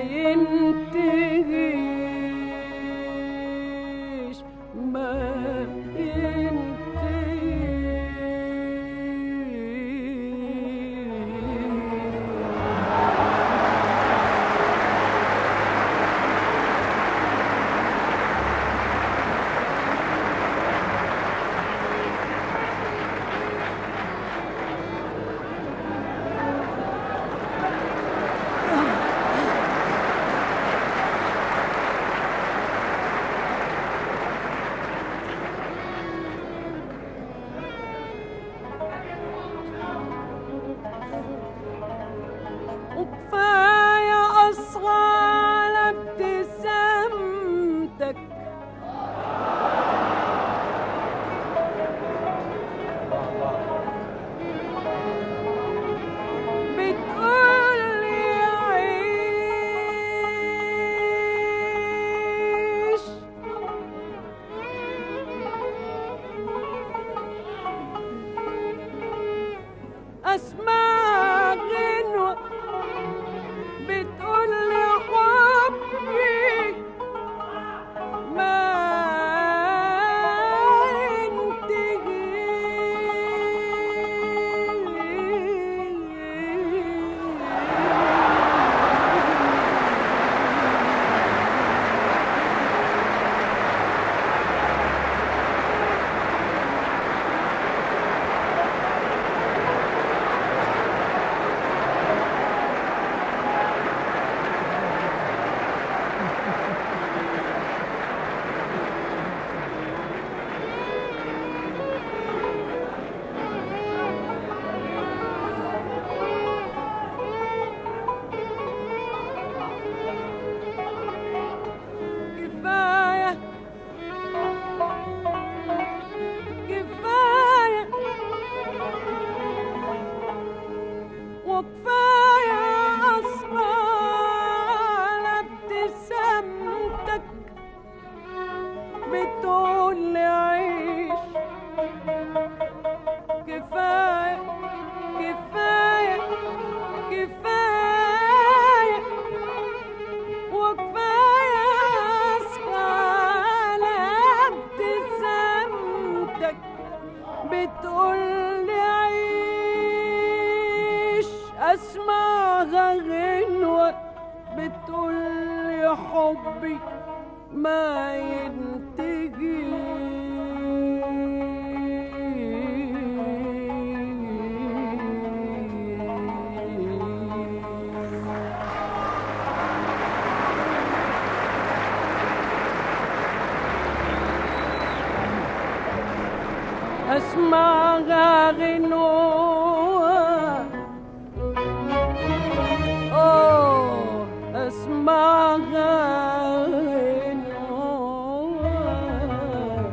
ينتهيش ما ينتهيش وكفاية أصغى على ابتسامتك بتقول لي عيش أسمع غنوة بتقول لي حبي ما ينتهي كفاية كفاية وكفاية أصغى على ابتسامتك بتقول لي عيش كفاية كفاية كفاية وكفاية أصغى على ابتسامتك اسمعها غنوة بتقول لي حبي ما ينتهي اسمعها غنوة اوه اسمعها غنوة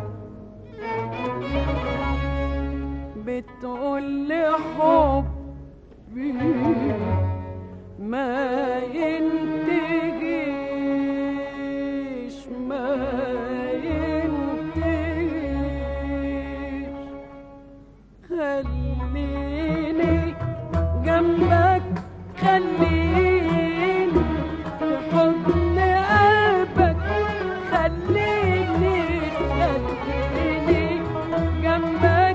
بتقول لي حبي ما ينتهيش ما ينتهيش خليني جنبك خليني في حضن قلبك خليني خليني جنبك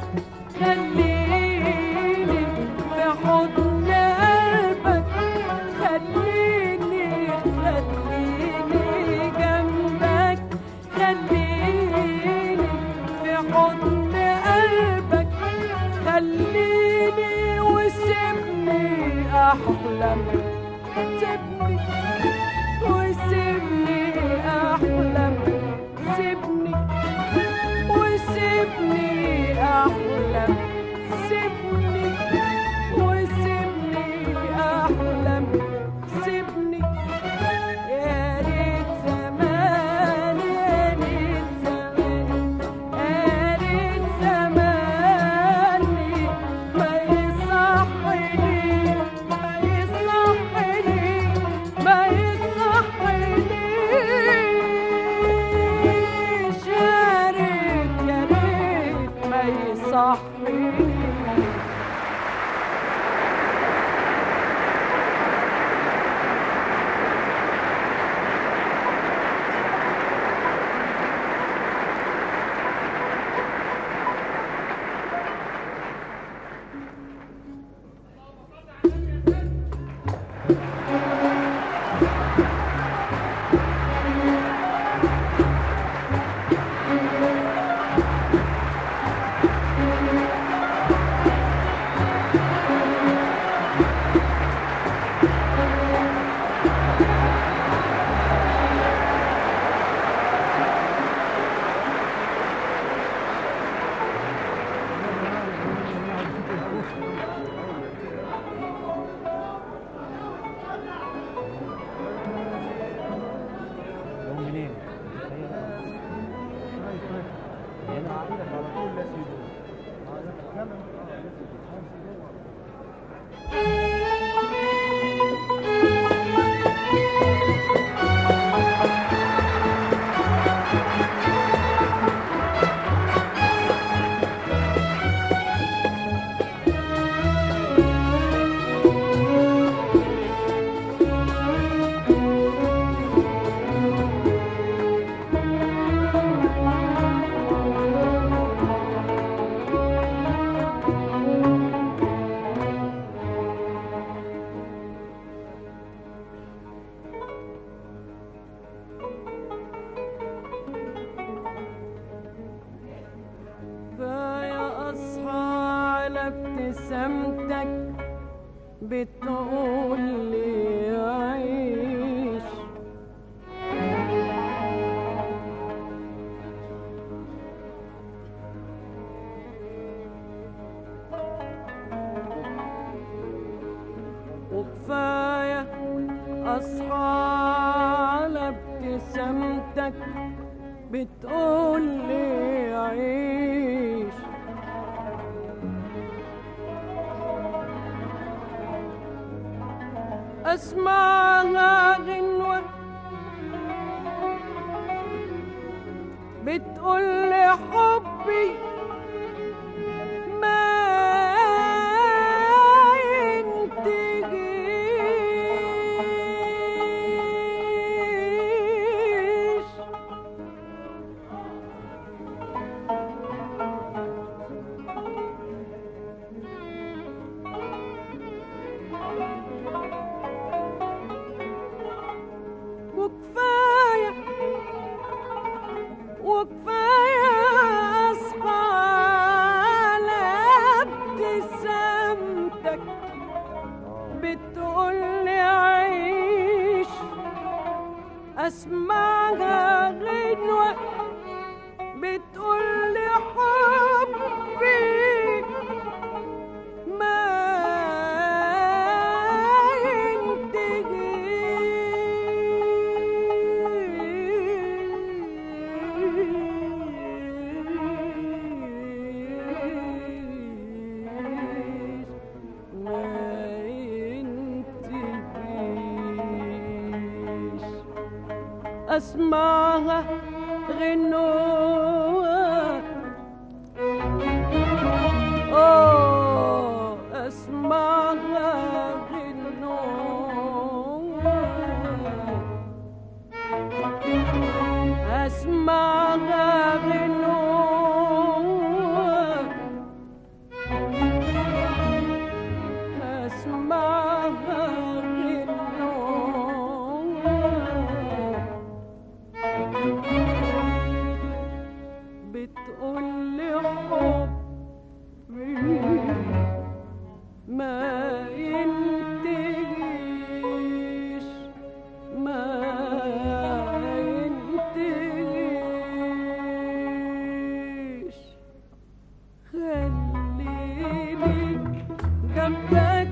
خليني في حضن قلبك خليني خليني جنبك خليني في حضن قلبك خليني وسيبني احلم سيبني وسيبني احلم سيبني وسيبني احلم سيبني وسيبني احلم سيبني يا ريت زمان يا ريت زمان يا ريت زماني ما يصحني ما يصحني ما يصحنيش يا ريت يا ريت ما يصحني يوم منين؟ هنا على طول لا سيدون كفاية أصحى على ابتسامتك بتقول لي عيش وكفاية أصحى على ابتسامتك بتقول لي عيش اسمعها غنوة بتقول لي حبي ما ينتهيش بتقولي عيش اسمعها غنوة بتقولي حبي ما ينتهيش ما ينتهيش أسمعها غنوة أوه أسمعها غنوة أسمعها غنوة أسمعها غنوة بتقولي حبي ما ينتهيش ما ينتهيش خليني جنبك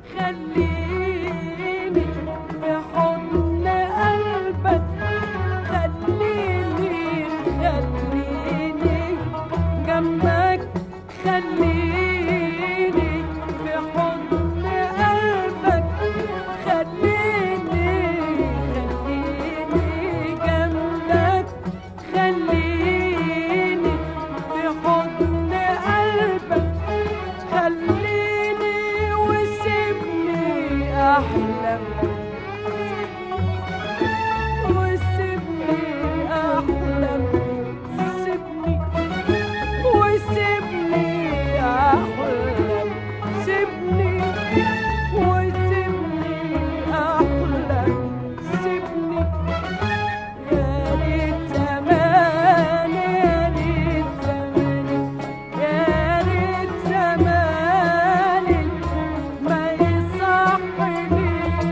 خليني في حضن قلبك خليني خليني جنبك خليني في حضن قلبك خليني خليني جنبك خليني في حضن قلبك خليني وسيبني احلم وسيبني احلم سيبني وسيبني احلم سيبني وسيبني احلم سيبني يا ريت زماني يا ريت زماني يا ريت زماني ما يصحنيش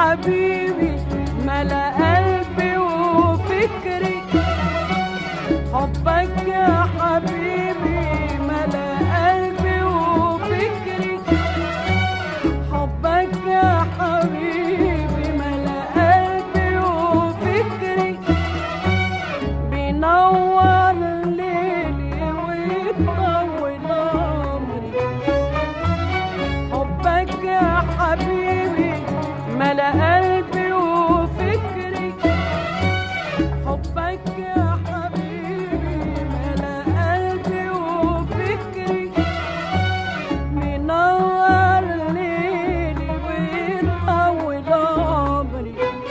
حبيبي ملا قلبي وفكري حبك يا حبيبي ملا قلبي وفكري حبك يا حبيبي ملا قلبي وفكري بينور ليلي ويطول عمري حبك يا حبيبي ملا قلبي وفكري حبك يا حبيبي ملا قلبي وفكري منور ليلي ويطول عمري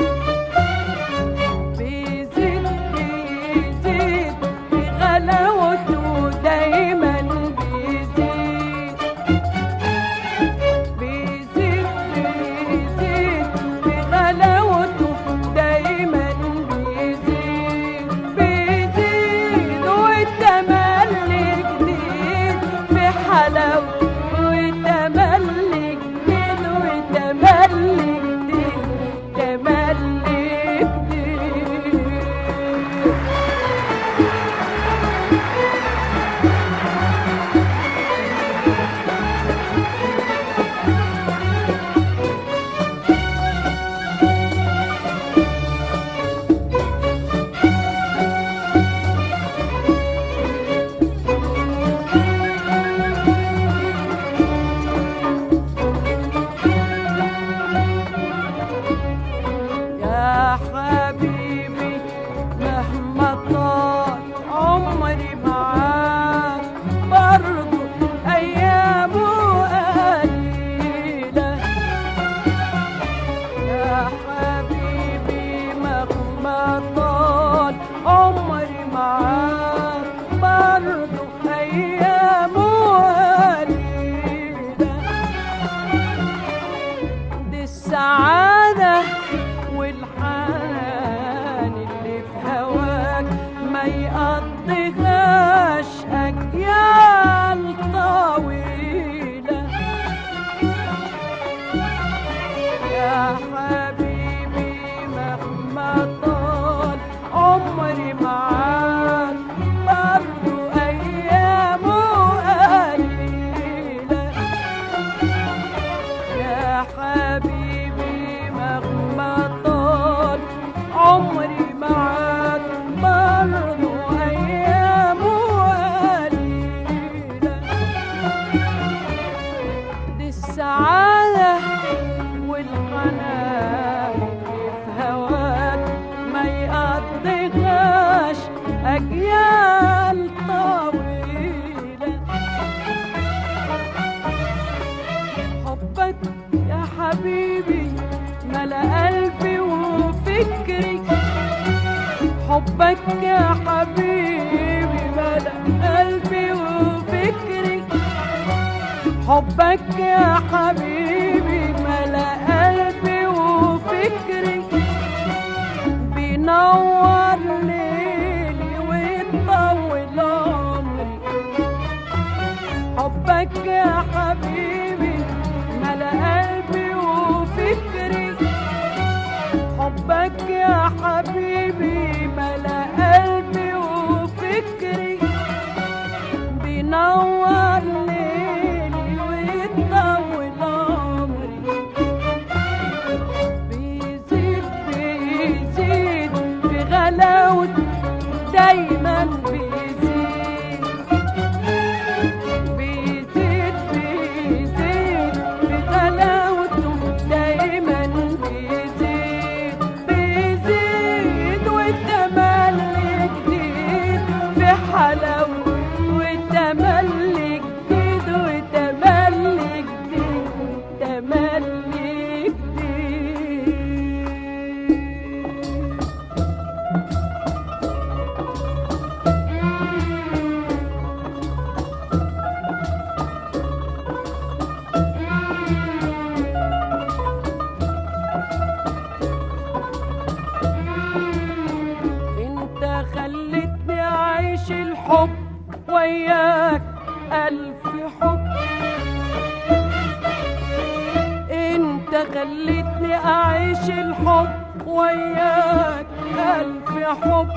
بيزيد بيزيد بغلاوته دايما بيزيد بيزيد بيزيد بغلاوته دايما بيزيد بيزيد والتملي جديد في حلاوته والتملي جديد والتملي جديد تملي جديد يا حبيبي مهما طال عمري معاك برضو أيامه قليلة يا حبيبي مهما طال عمري معاك برضو أيامه قليلة دي السعادة والحنان اللي في هواك ما يقضيهاش أجيال طويلة يا حبيبي مهما طال عمري معاك برضو أيامه قليلة يا حبيبي مهما طال عمري معاك برضو أيامه قليلة دي السعادة والحنان اللي في هواك ما يقضيهاش أجيال طويلة حبك يا حبيبي ملا قلبي وفكري حبك يا حبيبي ملا قلبي وفكري حبك يا حبيبي ملا قلبي وفكري بينور ليلي ويطول عمري حبك يا حبيبي ملا قلبي وفكري حبك يا حبيبي ملا قلبي وفكري بينور ليلي ويطول عمري بيزيد بيزيد في غلاوته دايما بيزيد بيزيد بيزيد في غلاوته دايما بيزيد بيزيد والتملي جديد في حلاوته والتملي خلتني اعيش الحب وياك الف حب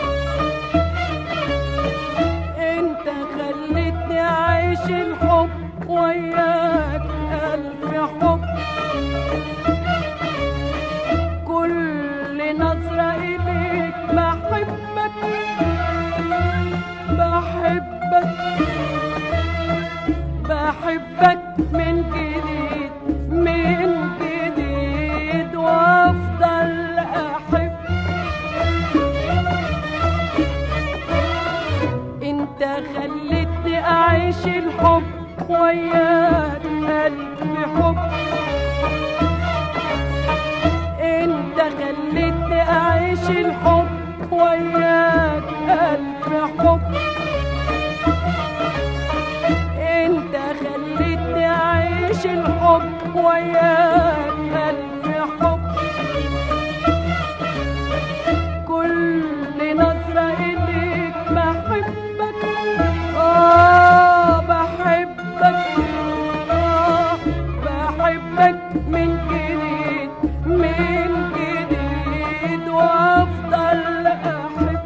انت خلتني اعيش الحب وياك الف حب كل نظرة إليك بحبك بحبك بحبك من جديد من جديد وافضل احب انت خلتني اعيش الحب وياك قلبي حب انت خلتني اعيش الحب وياك قلبي حب انت خلتني اعيش الحب وياك الف حب كل نظرة اليك بحبك اه بحبك اه بحبك من جديد من جديد وافضل احب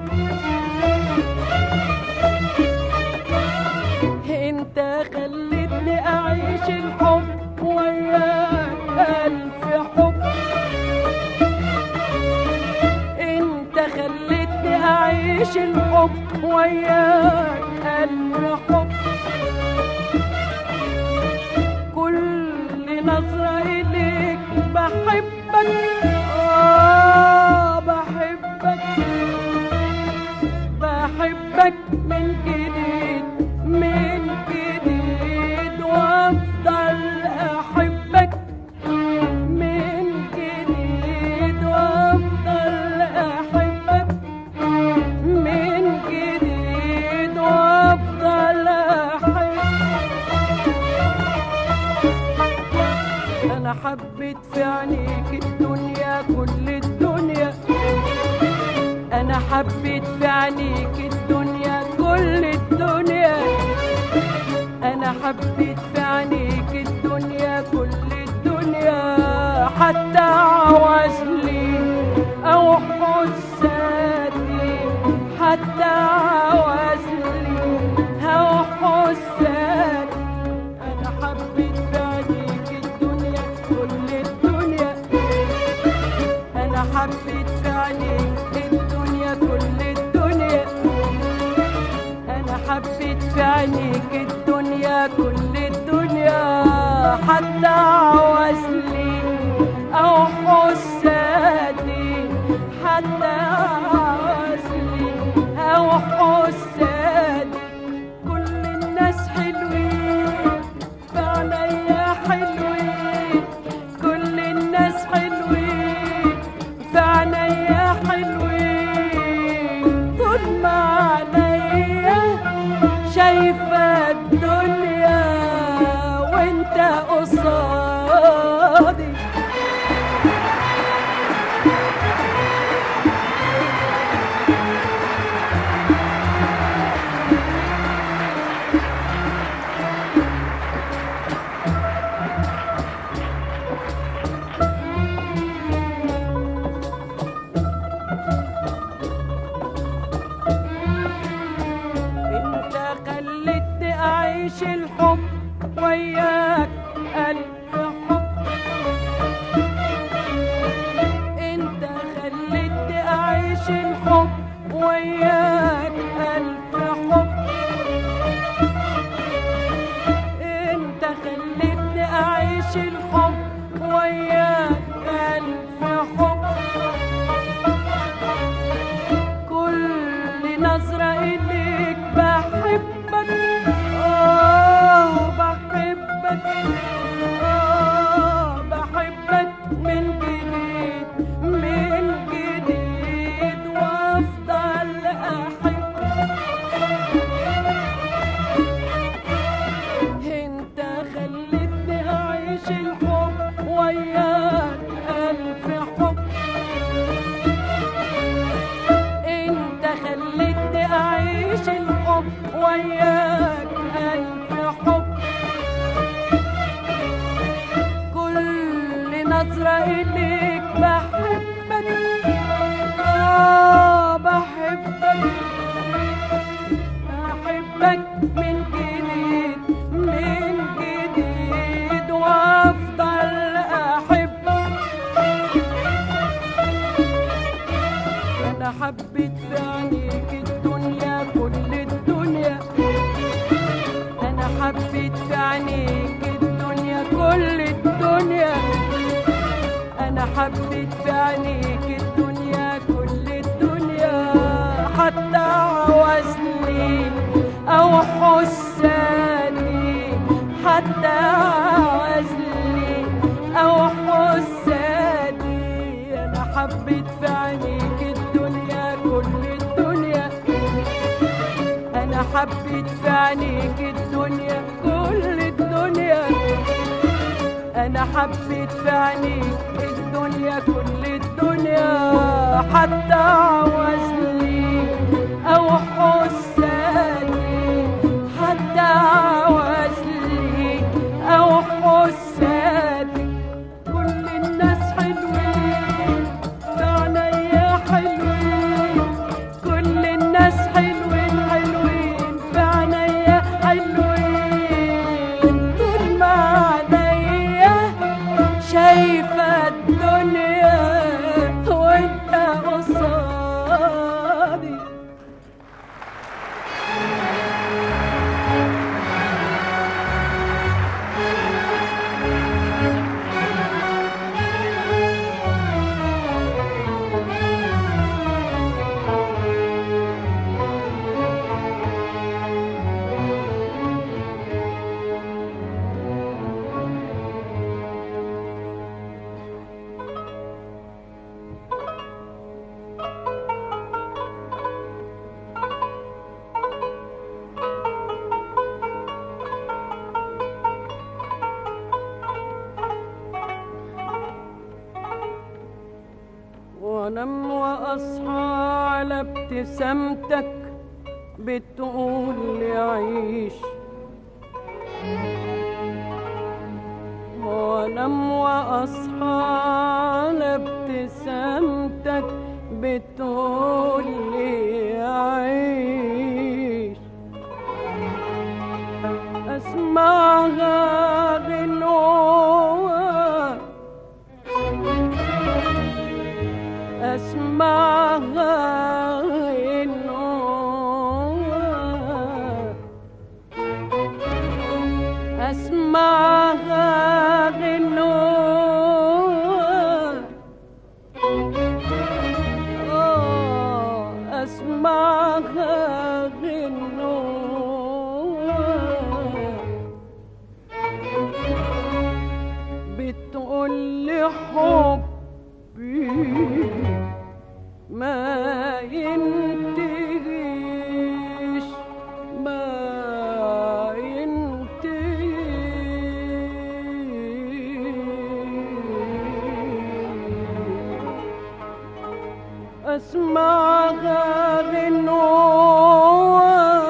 انت خلتني اعيش الحب وياك الف حب انت خلتني اعيش الحب وياك الف حب كل نظرة اليك بحبك اه بحبك بحبك من جديد من جديد وافضل احبك من جديد وافضل احبك من جديد وافضل احبك انا حبيت في عينيك الدنيا كل الدنيا انا حبيت في عينيك الدنيا كل الدنيا انا حبيت في عينيك الدنيا كل الدنيا حتى عوزلي او حسادي حتى عوزلي او حسادي انا حبيت في عينيك الدنيا كل الدنيا انا حبيت في عينيك الدنيا كل الدنيا انا حبيت في عينيك الدنيا كل الدنيا حتى عوزلي او حسادي حتى عوزلي او حسادي كل الناس حلوين فعليا حلوين كل الناس حلوين فعليا حلوين طول ما عليا شايفة الدنيا وانت قصادي انت خلتني اعيش الحب وياك الف حب انت خلتني اعيش الحب وياك الف حب انت خلتني اعيش الحب وياك الف حب كل نظرة إليك بحبك آه بحبك آه بحبك من جديد من جديد وأفضل أحبك انت خلتني اعيش الحب إليك بحبك آه بحبك أحبك من جديد من جديد وأفضل أحبك أنا حبيت في عينيك الدنيا كل الدنيا أنا حبيت في عينيك الدنيا كل الدنيا أنا حبيت في عينيك الدنيا كل الدنيا حتى عوزني أو حساني حتى عوزني أو حساني أنا حبيت في عينيك الدنيا كل الدنيا أنا حبيت في عينيك الدنيا كل الدنيا أنا حبيت في عينيك الدنيا كل الدنيا حتى عوزني أو حساني حتى عوزني أو حساني كل الناس حلوين في عينيا حلوين كل الناس حلوين حلوين في عينيا حلوين طول ما عينيا شايفة الدنيا وانت قصادي وانام واصحى على ابتسامتك بتقول لي عيش وانام واصحى على ابتسامتك بتقول لي عيش اسمعها غنوة اسمعها غنوة اسمعها غنوة آه، اسمعها غنوة بتقول لي حبي ما ينتهيش ما ينتهيش أسمعها غنوة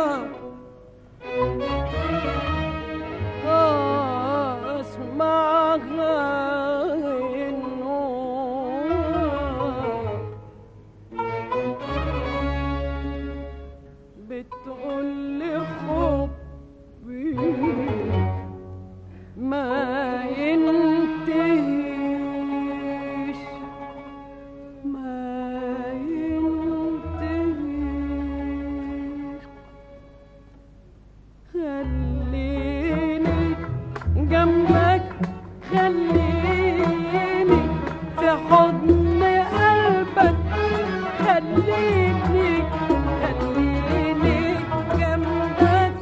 آه، أسمعها غنوة بتقول لي حبي ما ينتهيش ما ينتهيش خليني جنبك خليني في حضن قلبك خليني خليني جنبك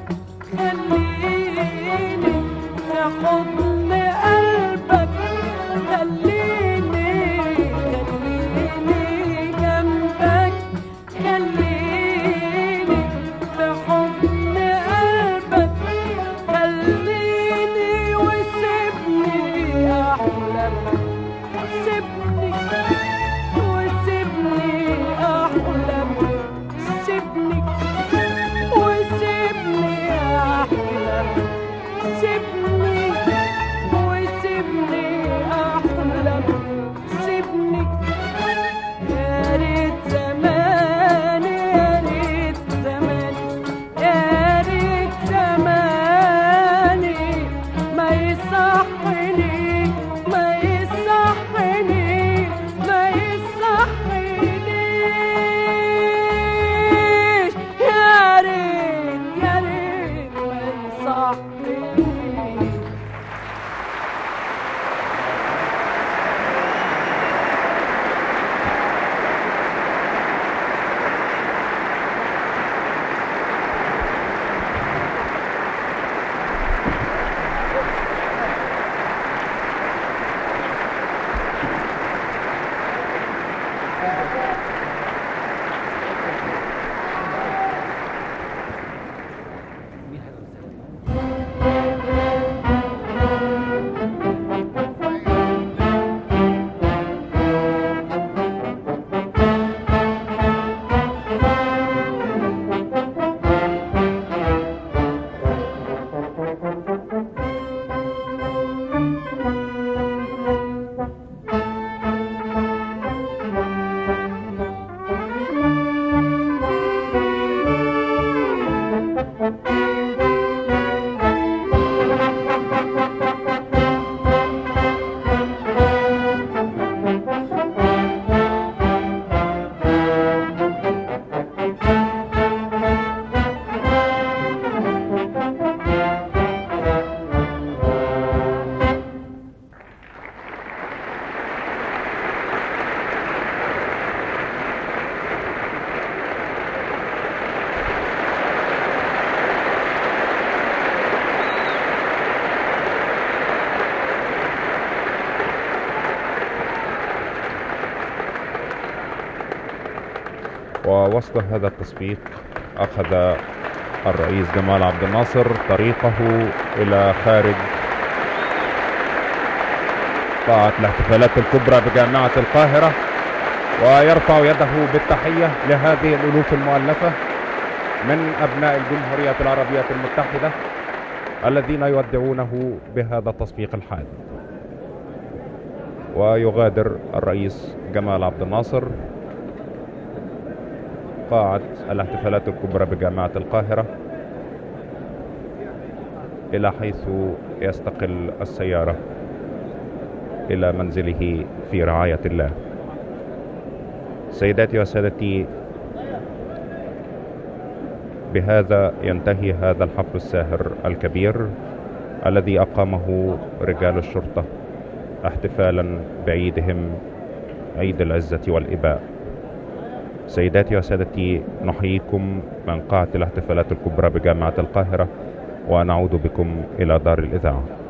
خليني في حضن قلبك خليني خليني جنبك خليني في حضن قلبك خليني وسيبني احلم سيبني وسيبني احلم سيبني وسيبني احلم سيبني ووسط هذا التصفيق أخذ الرئيس جمال عبد الناصر طريقه إلى خارج قاعة الاحتفالات الكبرى بجامعة القاهرة ويرفع يده بالتحية لهذه الألوف المؤلفة من أبناء الجمهورية العربية المتحدة الذين يودعونه بهذا التصفيق الحاد ويغادر الرئيس جمال عبد الناصر قاعة الاحتفالات الكبرى بجامعة القاهرة إلى حيث يستقل السيارة إلى منزله في رعاية الله سيداتي وسادتي بهذا ينتهي هذا الحفل الساهر الكبير الذي أقامه رجال الشرطة احتفالا بعيدهم عيد العزة والإباء سيداتي وسادتي نحييكم من قاعة الاحتفالات الكبرى بجامعة القاهرة ونعود بكم إلى دار الإذاعة